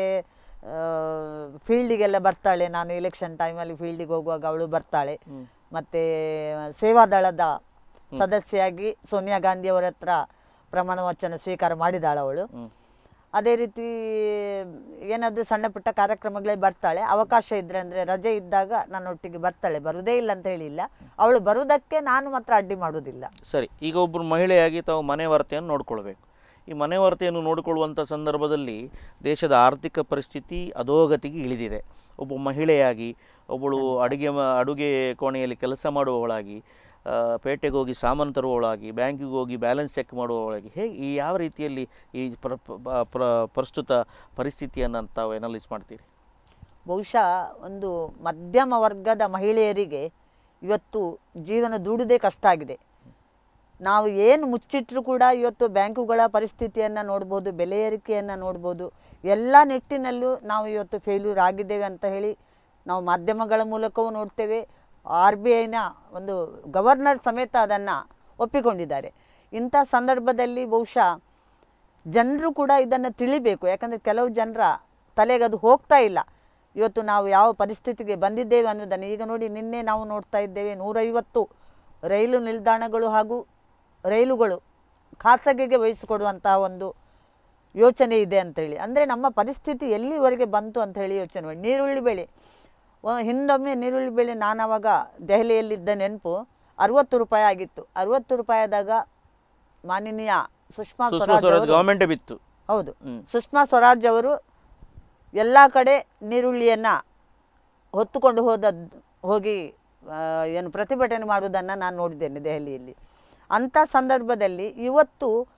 ಫೀಲ್ಡಿಗೆಲ್ಲ ಬರ್ತಾಳೆ ನಾನು ಎಲೆಕ್ಷನ್ ಟೈಮಲ್ಲಿ ಫೀಲ್ಡಿಗೆ ಹೋಗುವಾಗ ಅವಳು ಬರ್ತಾಳೆ ಹ್ಮ್. ಮತ್ತೆ ಸೇವಾದಳದ ಸದಸ್ಯೆಯಾಗಿ ಸೋನಿಯಾ ಗಾಂಧಿ ಅವರ ಹತ್ರ ಪ್ರಮಾಣ ವಚನ ಸ್ವೀಕಾರ ಮಾಡಿದಾಳು ಅವಳು ಹ್ಮ್. ಅದೇ ರೀತಿ ಏನಾದರೂ ಸಣ್ಣ ಪುಟ್ಟ ಕಾರ್ಯಕ್ರಮಗಳೇ ಬರ್ತಾಳೆ ಅವಕಾಶ ಇದ್ರೆ ಅಂದರೆ ರಜೆ ಇದ್ದಾಗ ನನ್ನೊಟ್ಟಿಗೆ ಬರ್ತಾಳೆ ಬರುವುದೇ ಇಲ್ಲ ಅಂತ ಹೇಳಿಲ್ಲ ಅವಳು ಬರುವುದಕ್ಕೆ ನಾನು ಮಾತ್ರ ಅಡ್ಡಿ ಮಾಡುವುದಿಲ್ಲ ಸರಿ ಈಗ ಒಬ್ಬರು ಮಹಿಳೆಯಾಗಿ ತಾವು ಮನೆ ವಾರ್ತೆಯನ್ನು ನೋಡಿಕೊಳ್ಬೇಕು ಈ ಮನೆ ವಾರ್ತೆಯನ್ನು ನೋಡಿಕೊಳ್ಳುವಂಥ ಸಂದರ್ಭದಲ್ಲಿ ದೇಶದ ಆರ್ಥಿಕ ಪರಿಸ್ಥಿತಿ ಅಧೋಗತಿಗೆ ಇಳಿದಿದೆ ಒಬ್ಬ ಮಹಿಳೆಯಾಗಿ ಒಬ್ಬಳು ಅಡುಗೆ ಮ ಅಡುಗೆ ಕೋಣೆಯಲ್ಲಿ ಕೆಲಸ ಮಾಡುವವಳಾಗಿ ಆ, ಪೇಟೆಗೆ ಹೋಗಿ ಸಾಮಾನು ತರುವವಳಾಗಿ ಬ್ಯಾಂಕಿಗೆ ಹೋಗಿ ಬ್ಯಾಲೆನ್ಸ್ ಚೆಕ್ ಮಾಡುವವಳಾಗಿ ಹೇಗೆ ಈ ಯಾವ ರೀತಿಯಲ್ಲಿ ಈ ಪ್ರ ಪ- ಪ್ರ ಪ್ರಸ್ತುತ ಪರಿಸ್ಥಿತಿಯನ್ನು ತಾವು ಎನಲೈಸ್ ಮಾಡ್ತೀರಿ ಬಹುಶಃ ಒಂದು ಮಧ್ಯಮ ವರ್ಗದ ಮಹಿಳೆಯರಿಗೆ ಇವತ್ತು ಜೀವನ ದೂಡುವುದೇ ಕಷ್ಟ ಆಗಿದೆ ನಾವು ಏನು ಮುಚ್ಚಿಟ್ರೂ ಕೂಡ ಇವತ್ತು ಬ್ಯಾಂಕುಗಳ ಪರಿಸ್ಥಿತಿಯನ್ನು ನೋಡ್ಬೋದು ಬೆಲೆ ಏರಿಕೆಯನ್ನು ನೋಡ್ಬೋದು ಎಲ್ಲ ನಿಟ್ಟಿನಲ್ಲೂ ನಾವು ಇವತ್ತು ಫೇಲ್ಯೂರ್ ಆಗಿದ್ದೇವೆ ಅಂತ ಹೇಳಿ ನಾವು ಮಾಧ್ಯಮಗಳ ಮೂಲಕವೂ ನೋಡ್ತೇವೆ ಆರ್ ಬಿ ಐನ ಒಂದು ಗವರ್ನರ್ ಸಮೇತ ಅದನ್ನು ಒಪ್ಪಿಕೊಂಡಿದ್ದಾರೆ ಇಂಥ ಸಂದರ್ಭದಲ್ಲಿ ಬಹುಶಃ ಜನರು ಕೂಡ ಇದನ್ನು ತಿಳಿಬೇಕು ಯಾಕಂದರೆ ಕೆಲವು ಜನರ ತಲೆಗೆ ಅದು ಹೋಗ್ತಾ ಇಲ್ಲ ಇವತ್ತು ನಾವು ಯಾವ ಪರಿಸ್ಥಿತಿಗೆ ಬಂದಿದ್ದೇವೆ ಅನ್ನೋದನ್ನು ಈಗ ನೋಡಿ ನಿನ್ನೆ ನಾವು ನೋಡ್ತಾ ಇದ್ದೇವೆ ನೂರೈವತ್ತು ರೈಲು ನಿಲ್ದಾಣಗಳು ಹಾಗೂ ರೈಲುಗಳು ಖಾಸಗಿಗೆ ವಹಿಸಿಕೊಡುವಂತಹ ಒಂದು ಯೋಚನೆ ಇದೆ ಅಂತೇಳಿ ಅಂದರೆ ನಮ್ಮ ಪರಿಸ್ಥಿತಿ ಎಲ್ಲಿವರೆಗೆ ಬಂತು ಅಂತ ಹೇಳಿ ಯೋಚನೆ ಮಾಡಿ ನೀರುಳ್ಳಿ ಬೆಳೆ ಒ- ಹಿಂದೊಮ್ಮೆ ನೀರುಳ್ಳಿ ಬೆಳೆ ನಾನು ಅವಾಗ ದೆಹಲಿಯಲ್ಲಿದ್ದ ನೆನಪು ಅರವತ್ತು ರೂಪಾಯಿ ಆಗಿತ್ತು ಅರವತ್ತು ರೂಪಾಯಿ ಆದಾಗ ಮಾನನೀಯ ಸುಷ್ಮಾ ಸುಷ್ಮಾ ಸ್ವರಾಜ್ ಸ್ವರಾಜ್ ಅವರು ಗೌರ್ಮೆಂಟೇ ಬಿತ್ತು ಹೌದು ಹ್ಮ್. ಸುಷ್ಮಾ ಸ್ವರಾಜ್ ಅವರು ಎಲ್ಲ ಕಡೆ ನೀರುಳ್ಳಿಯನ್ನು ಹೊತ್ತುಕೊಂಡು ಹೋದ ಹೋಗಿ ಆ, ಏನು ಪ್ರತಿಭಟನೆ ಮಾಡುವುದನ್ನು ನಾನು ನೋಡಿದ್ದೇನೆ ದೆಹಲಿಯಲ್ಲಿ ಅಂಥ ಸಂದರ್ಭದಲ್ಲಿ ಇವತ್ತು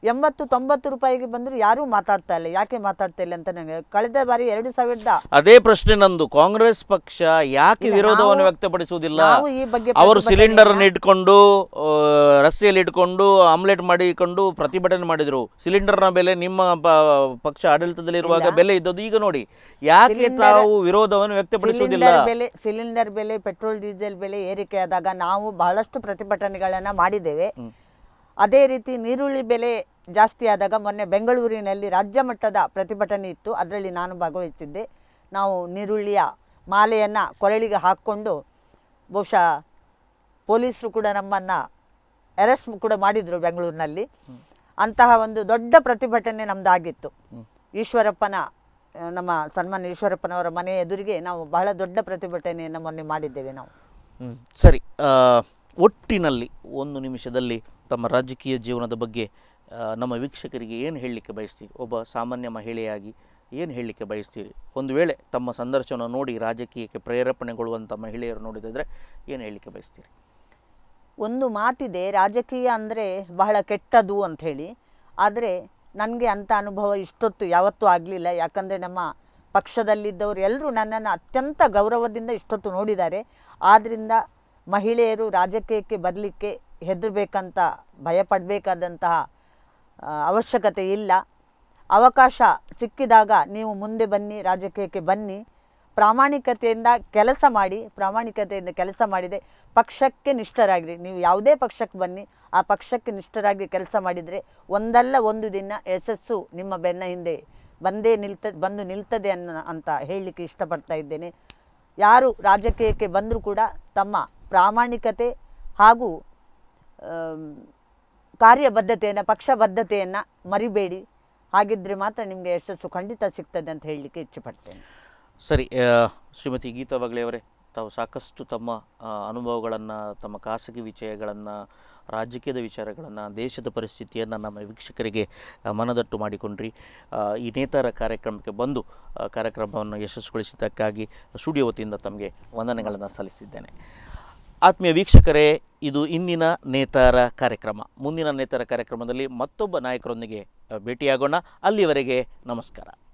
ಎಂಬತ್ತು ತೊಂಬತ್ತು ರೂಪಾಯಿಗೆ ಬಂದರೂ ಯಾರೂ ಮಾತಾಡ್ತಾ ಇಲ್ಲ ಯಾಕೆ ಮಾತಾಡ್ತಾ ಇಲ್ಲ ಅಂತ ನನಗೆ ಕಳೆದ ಬಾರಿ ಎರಡು ಸಾವಿರದ ಅದೇ ಪ್ರಶ್ನೆ ನಂದು ಕಾಂಗ್ರೆಸ್ ಪಕ್ಷ ಯಾಕೆ ಇಲ್ಲ, ವಿರೋಧವನ್ನು ನಾವು- ವ್ಯಕ್ತಪಡಿಸುವುದಿಲ್ಲ ನಾವು ಈ ಬಗ್ಗೆ ಅವರು ಪ್ರತಿಭಟನೆಯನ್ನ- ಸಿಲಿಂಡರ್ ಇಟ್ಕೊಂಡು ಆ, ರಸ್ತೆಯಲ್ಲಿ ಇಟ್ಕೊಂಡು ಆಮ್ಲೆಟ್ ಮಾಡಿಕೊಂಡು ಪ್ರತಿಭಟನೆ ಮಾಡಿದ್ರು ಸಿಲಿಂಡರ್ನ ಬೆಲೆ ನಿಮ್ಮ ಪ- ಪಕ್ಷ ಆಡಳಿತದಲ್ಲಿರುವಾಗ ಇಲ್ಲ. ಬೆಲೆ ಇದ್ದದ್ದು ಈಗ ನೋಡಿ ಯಾಕೆ ಸಿಲಿಂಡರ್- ತಾವು ವಿರೋಧವನ್ನು ವ್ಯಕ್ತಪಡಿಸುವುದಿಲ್ಲ ಸಿಲಿಂಡರ್ ಬೆಲೆ ಸಿಲಿಂಡರ್ ಬೆಲೆ ಪೆಟ್ರೋಲ್ ಡೀಸೆಲ್ ಬೆಲೆ ಏರಿಕೆಯಾದಾಗ ನಾವು ಬಹಳಷ್ಟು ಪ್ರತಿಭಟನೆಗಳನ್ನು ಮಾಡಿದ್ದೇವೆ ಹ್ಮ್. ಅದೇ ರೀತಿ ನೀರುಳ್ಳಿ ಬೆಲೆ ಜಾಸ್ತಿ ಆದಾಗ ಮೊನ್ನೆ ಬೆಂಗಳೂರಿನಲ್ಲಿ ರಾಜ್ಯ ಮಟ್ಟದ ಪ್ರತಿಭಟನೆ ಇತ್ತು ಅದರಲ್ಲಿ ನಾನು ಭಾಗವಹಿಸಿದ್ದೆ ನಾವು ನೀರುಳ್ಳಿಯ ಮಾಲೆಯನ್ನು ಕೊರಳಿಗೆ ಹಾಕ್ಕೊಂಡು ಬಹುಶಃ ಪೊಲೀಸರು ಕೂಡ ನಮ್ಮನ್ನು ಅರೆಸ್ಟ್ ಕೂಡ ಮಾಡಿದರು ಬೆಂಗಳೂರಿನಲ್ಲಿ ಅಂತಹ ಒಂದು ದೊಡ್ಡ ಪ್ರತಿಭಟನೆ ನಮ್ಮದಾಗಿತ್ತು ಈಶ್ವರಪ್ಪನ ಆ, ನಮ್ಮ ಸನ್ಮಾನ್ಯ ಈಶ್ವರಪ್ಪನವರ ಮನೆ ಎದುರಿಗೆ ನಾವು ಬಹಳ ದೊಡ್ಡ ಪ್ರತಿಭಟನೆಯನ್ನು ಮೊನ್ನೆ ಮಾಡಿದ್ದೇವೆ ನಾವು ಹ್ಮ್. ಸರಿ ಆ, ಒಟ್ಟಿನಲ್ಲಿ ಒಂದು ನಿಮಿಷದಲ್ಲಿ ತಮ್ಮ ರಾಜಕೀಯ ಜೀವನದ ಬಗ್ಗೆ ಆ, ನಮ್ಮ ವೀಕ್ಷಕರಿಗೆ ಏನು ಹೇಳಲಿಕ್ಕೆ ಬಯಸ್ತೀರಿ ಒಬ್ಬ ಸಾಮಾನ್ಯ ಮಹಿಳೆಯಾಗಿ ಏನು ಹೇಳಲಿಕ್ಕೆ ಬಯಸ್ತೀರಿ ಒಂದು ವೇಳೆ ತಮ್ಮ ಸಂದರ್ಶನ ನೋಡಿ ರಾಜಕೀಯಕ್ಕೆ ಪ್ರೇರೇಪಣೆಗೊಳ್ಳುವಂಥ ಮಹಿಳೆಯರು ನೋಡಿದರೆ ಏನು ಹೇಳಲಿಕ್ಕೆ ಬಯಸ್ತೀರಿ ಒಂದು ಮಾತಿದೆ ರಾಜಕೀಯ ಅಂದರೆ ಬಹಳ ಕೆಟ್ಟದು ಅಂಥೇಳಿ ಆದರೆ ನನಗೆ ಅಂಥ ಅನುಭವ ಇಷ್ಟೊತ್ತು ಯಾವತ್ತೂ ಆಗಲಿಲ್ಲ ಯಾಕಂದರೆ ನಮ್ಮ ಪಕ್ಷದಲ್ಲಿದ್ದವರು ಎಲ್ಲರೂ ನನ್ನನ್ನು ಅತ್ಯಂತ ಗೌರವದಿಂದ ಇಷ್ಟೊತ್ತು ನೋಡಿದ್ದಾರೆ ಆದ್ದರಿಂದ ಮಹಿಳೆಯರು ರಾಜಕೀಯಕ್ಕೆ ಬರಲಿಕ್ಕೆ ಹೆದರಬೇಕಂತ ಭಯಪಡಬೇಕಾದಂತಹ ಆ, ಅವಶ್ಯಕತೆ ಇಲ್ಲ ಅವಕಾಶ ಸಿಕ್ಕಿದಾಗ ನೀವು ಮುಂದೆ ಬನ್ನಿ ರಾಜಕೀಯಕ್ಕೆ ಬನ್ನಿ ಪ್ರಾಮಾಣಿಕತೆಯಿಂದ ಕೆಲಸ ಮಾಡಿ ಪ್ರಾಮಾಣಿಕತೆಯಿಂದ ಕೆಲಸ ಮಾಡಿದೆ ಪಕ್ಷಕ್ಕೆ ನಿಷ್ಠರಾಗಿರಿ ನೀವು ಯಾವುದೇ ಪಕ್ಷಕ್ಕೆ ಬನ್ನಿ ಆ ಪಕ್ಷಕ್ಕೆ ನಿಷ್ಠರಾಗಿ ಕೆಲಸ ಮಾಡಿದರೆ ಒಂದಲ್ಲ ಒಂದು ದಿನ ಯಶಸ್ಸು ನಿಮ್ಮ ಬೆನ್ನ ಹಿಂದೆ ಬಂದೇ ನಿಲ್ತ ಬಂದು ನಿಲ್ತದೆ ಅನ್ನೋ ಅಂತ ಹೇಳಲಿಕ್ಕೆ ಇಷ್ಟಪಡ್ತಾ ಇದ್ದೇನೆ ಯಾರು ರಾಜಕೀಯಕ್ಕೆ ಬಂದರೂ ಕೂಡ ತಮ್ಮ ಪ್ರಾಮಾಣಿಕತೆ ಹಾಗೂ ಆಮ್, ಕಾರ್ಯಬದ್ಧತೆಯನ್ನು ಪಕ್ಷಬದ್ಧತೆಯನ್ನು ಮರಿಬೇಡಿ ಹಾಗಿದ್ರೆ ಮಾತ್ರ ನಿಮಗೆ ಯಶಸ್ಸು ಖಂಡಿತ ಸಿಗ್ತದೆ ಅಂತ ಹೇಳಲಿಕ್ಕೆ ಇಚ್ಛೆಪಡ್ತೇನೆ ಸರಿ ಆ, ಶ್ರೀಮತಿ ಗೀತಾ ಬಾಗ್ಲೆ ಅವರೇ ತಾವು ಸಾಕಷ್ಟು ತಮ್ಮ ಅನುಭವಗಳನ್ನು ತಮ್ಮ ಖಾಸಗಿ ವಿಷಯಗಳನ್ನು ರಾಜಕೀಯದ ವಿಚಾರಗಳನ್ನು ದೇಶದ ಪರಿಸ್ಥಿತಿಯನ್ನು ನಮ್ಮ ವೀಕ್ಷಕರಿಗೆ ಆ, ಮನದಟ್ಟು ಮಾಡಿಕೊಂಡ್ರಿ ಆ, ಈ ನೇತಾರ ಕಾರ್ಯಕ್ರಮಕ್ಕೆ ಬಂದು ಆ, ಕಾರ್ಯಕ್ರಮವನ್ನು ಯಶಸ್ಸುಗೊಳಿಸಿದ್ದಕ್ಕಾಗಿ ಸ್ಟುಡಿಯೋ ವತಿಯಿಂದ ತಮಗೆ ವಂದನೆಗಳನ್ನು ಸಲ್ಲಿಸಿದ್ದೇನೆ ಆತ್ಮೀಯ ವೀಕ್ಷಕರೇ ಇದು ಇಂದಿನ ನೇತಾರ ಕಾರ್ಯಕ್ರಮ ಮುಂದಿನ ನೇತಾರ ಕಾರ್ಯಕ್ರಮದಲ್ಲಿ ಮತ್ತೊಬ್ಬ ನಾಯಕರೊಂದಿಗೆ ಆ, ಭೇಟಿಯಾಗೋಣ ಅಲ್ಲಿವರೆಗೆ ನಮಸ್ಕಾರ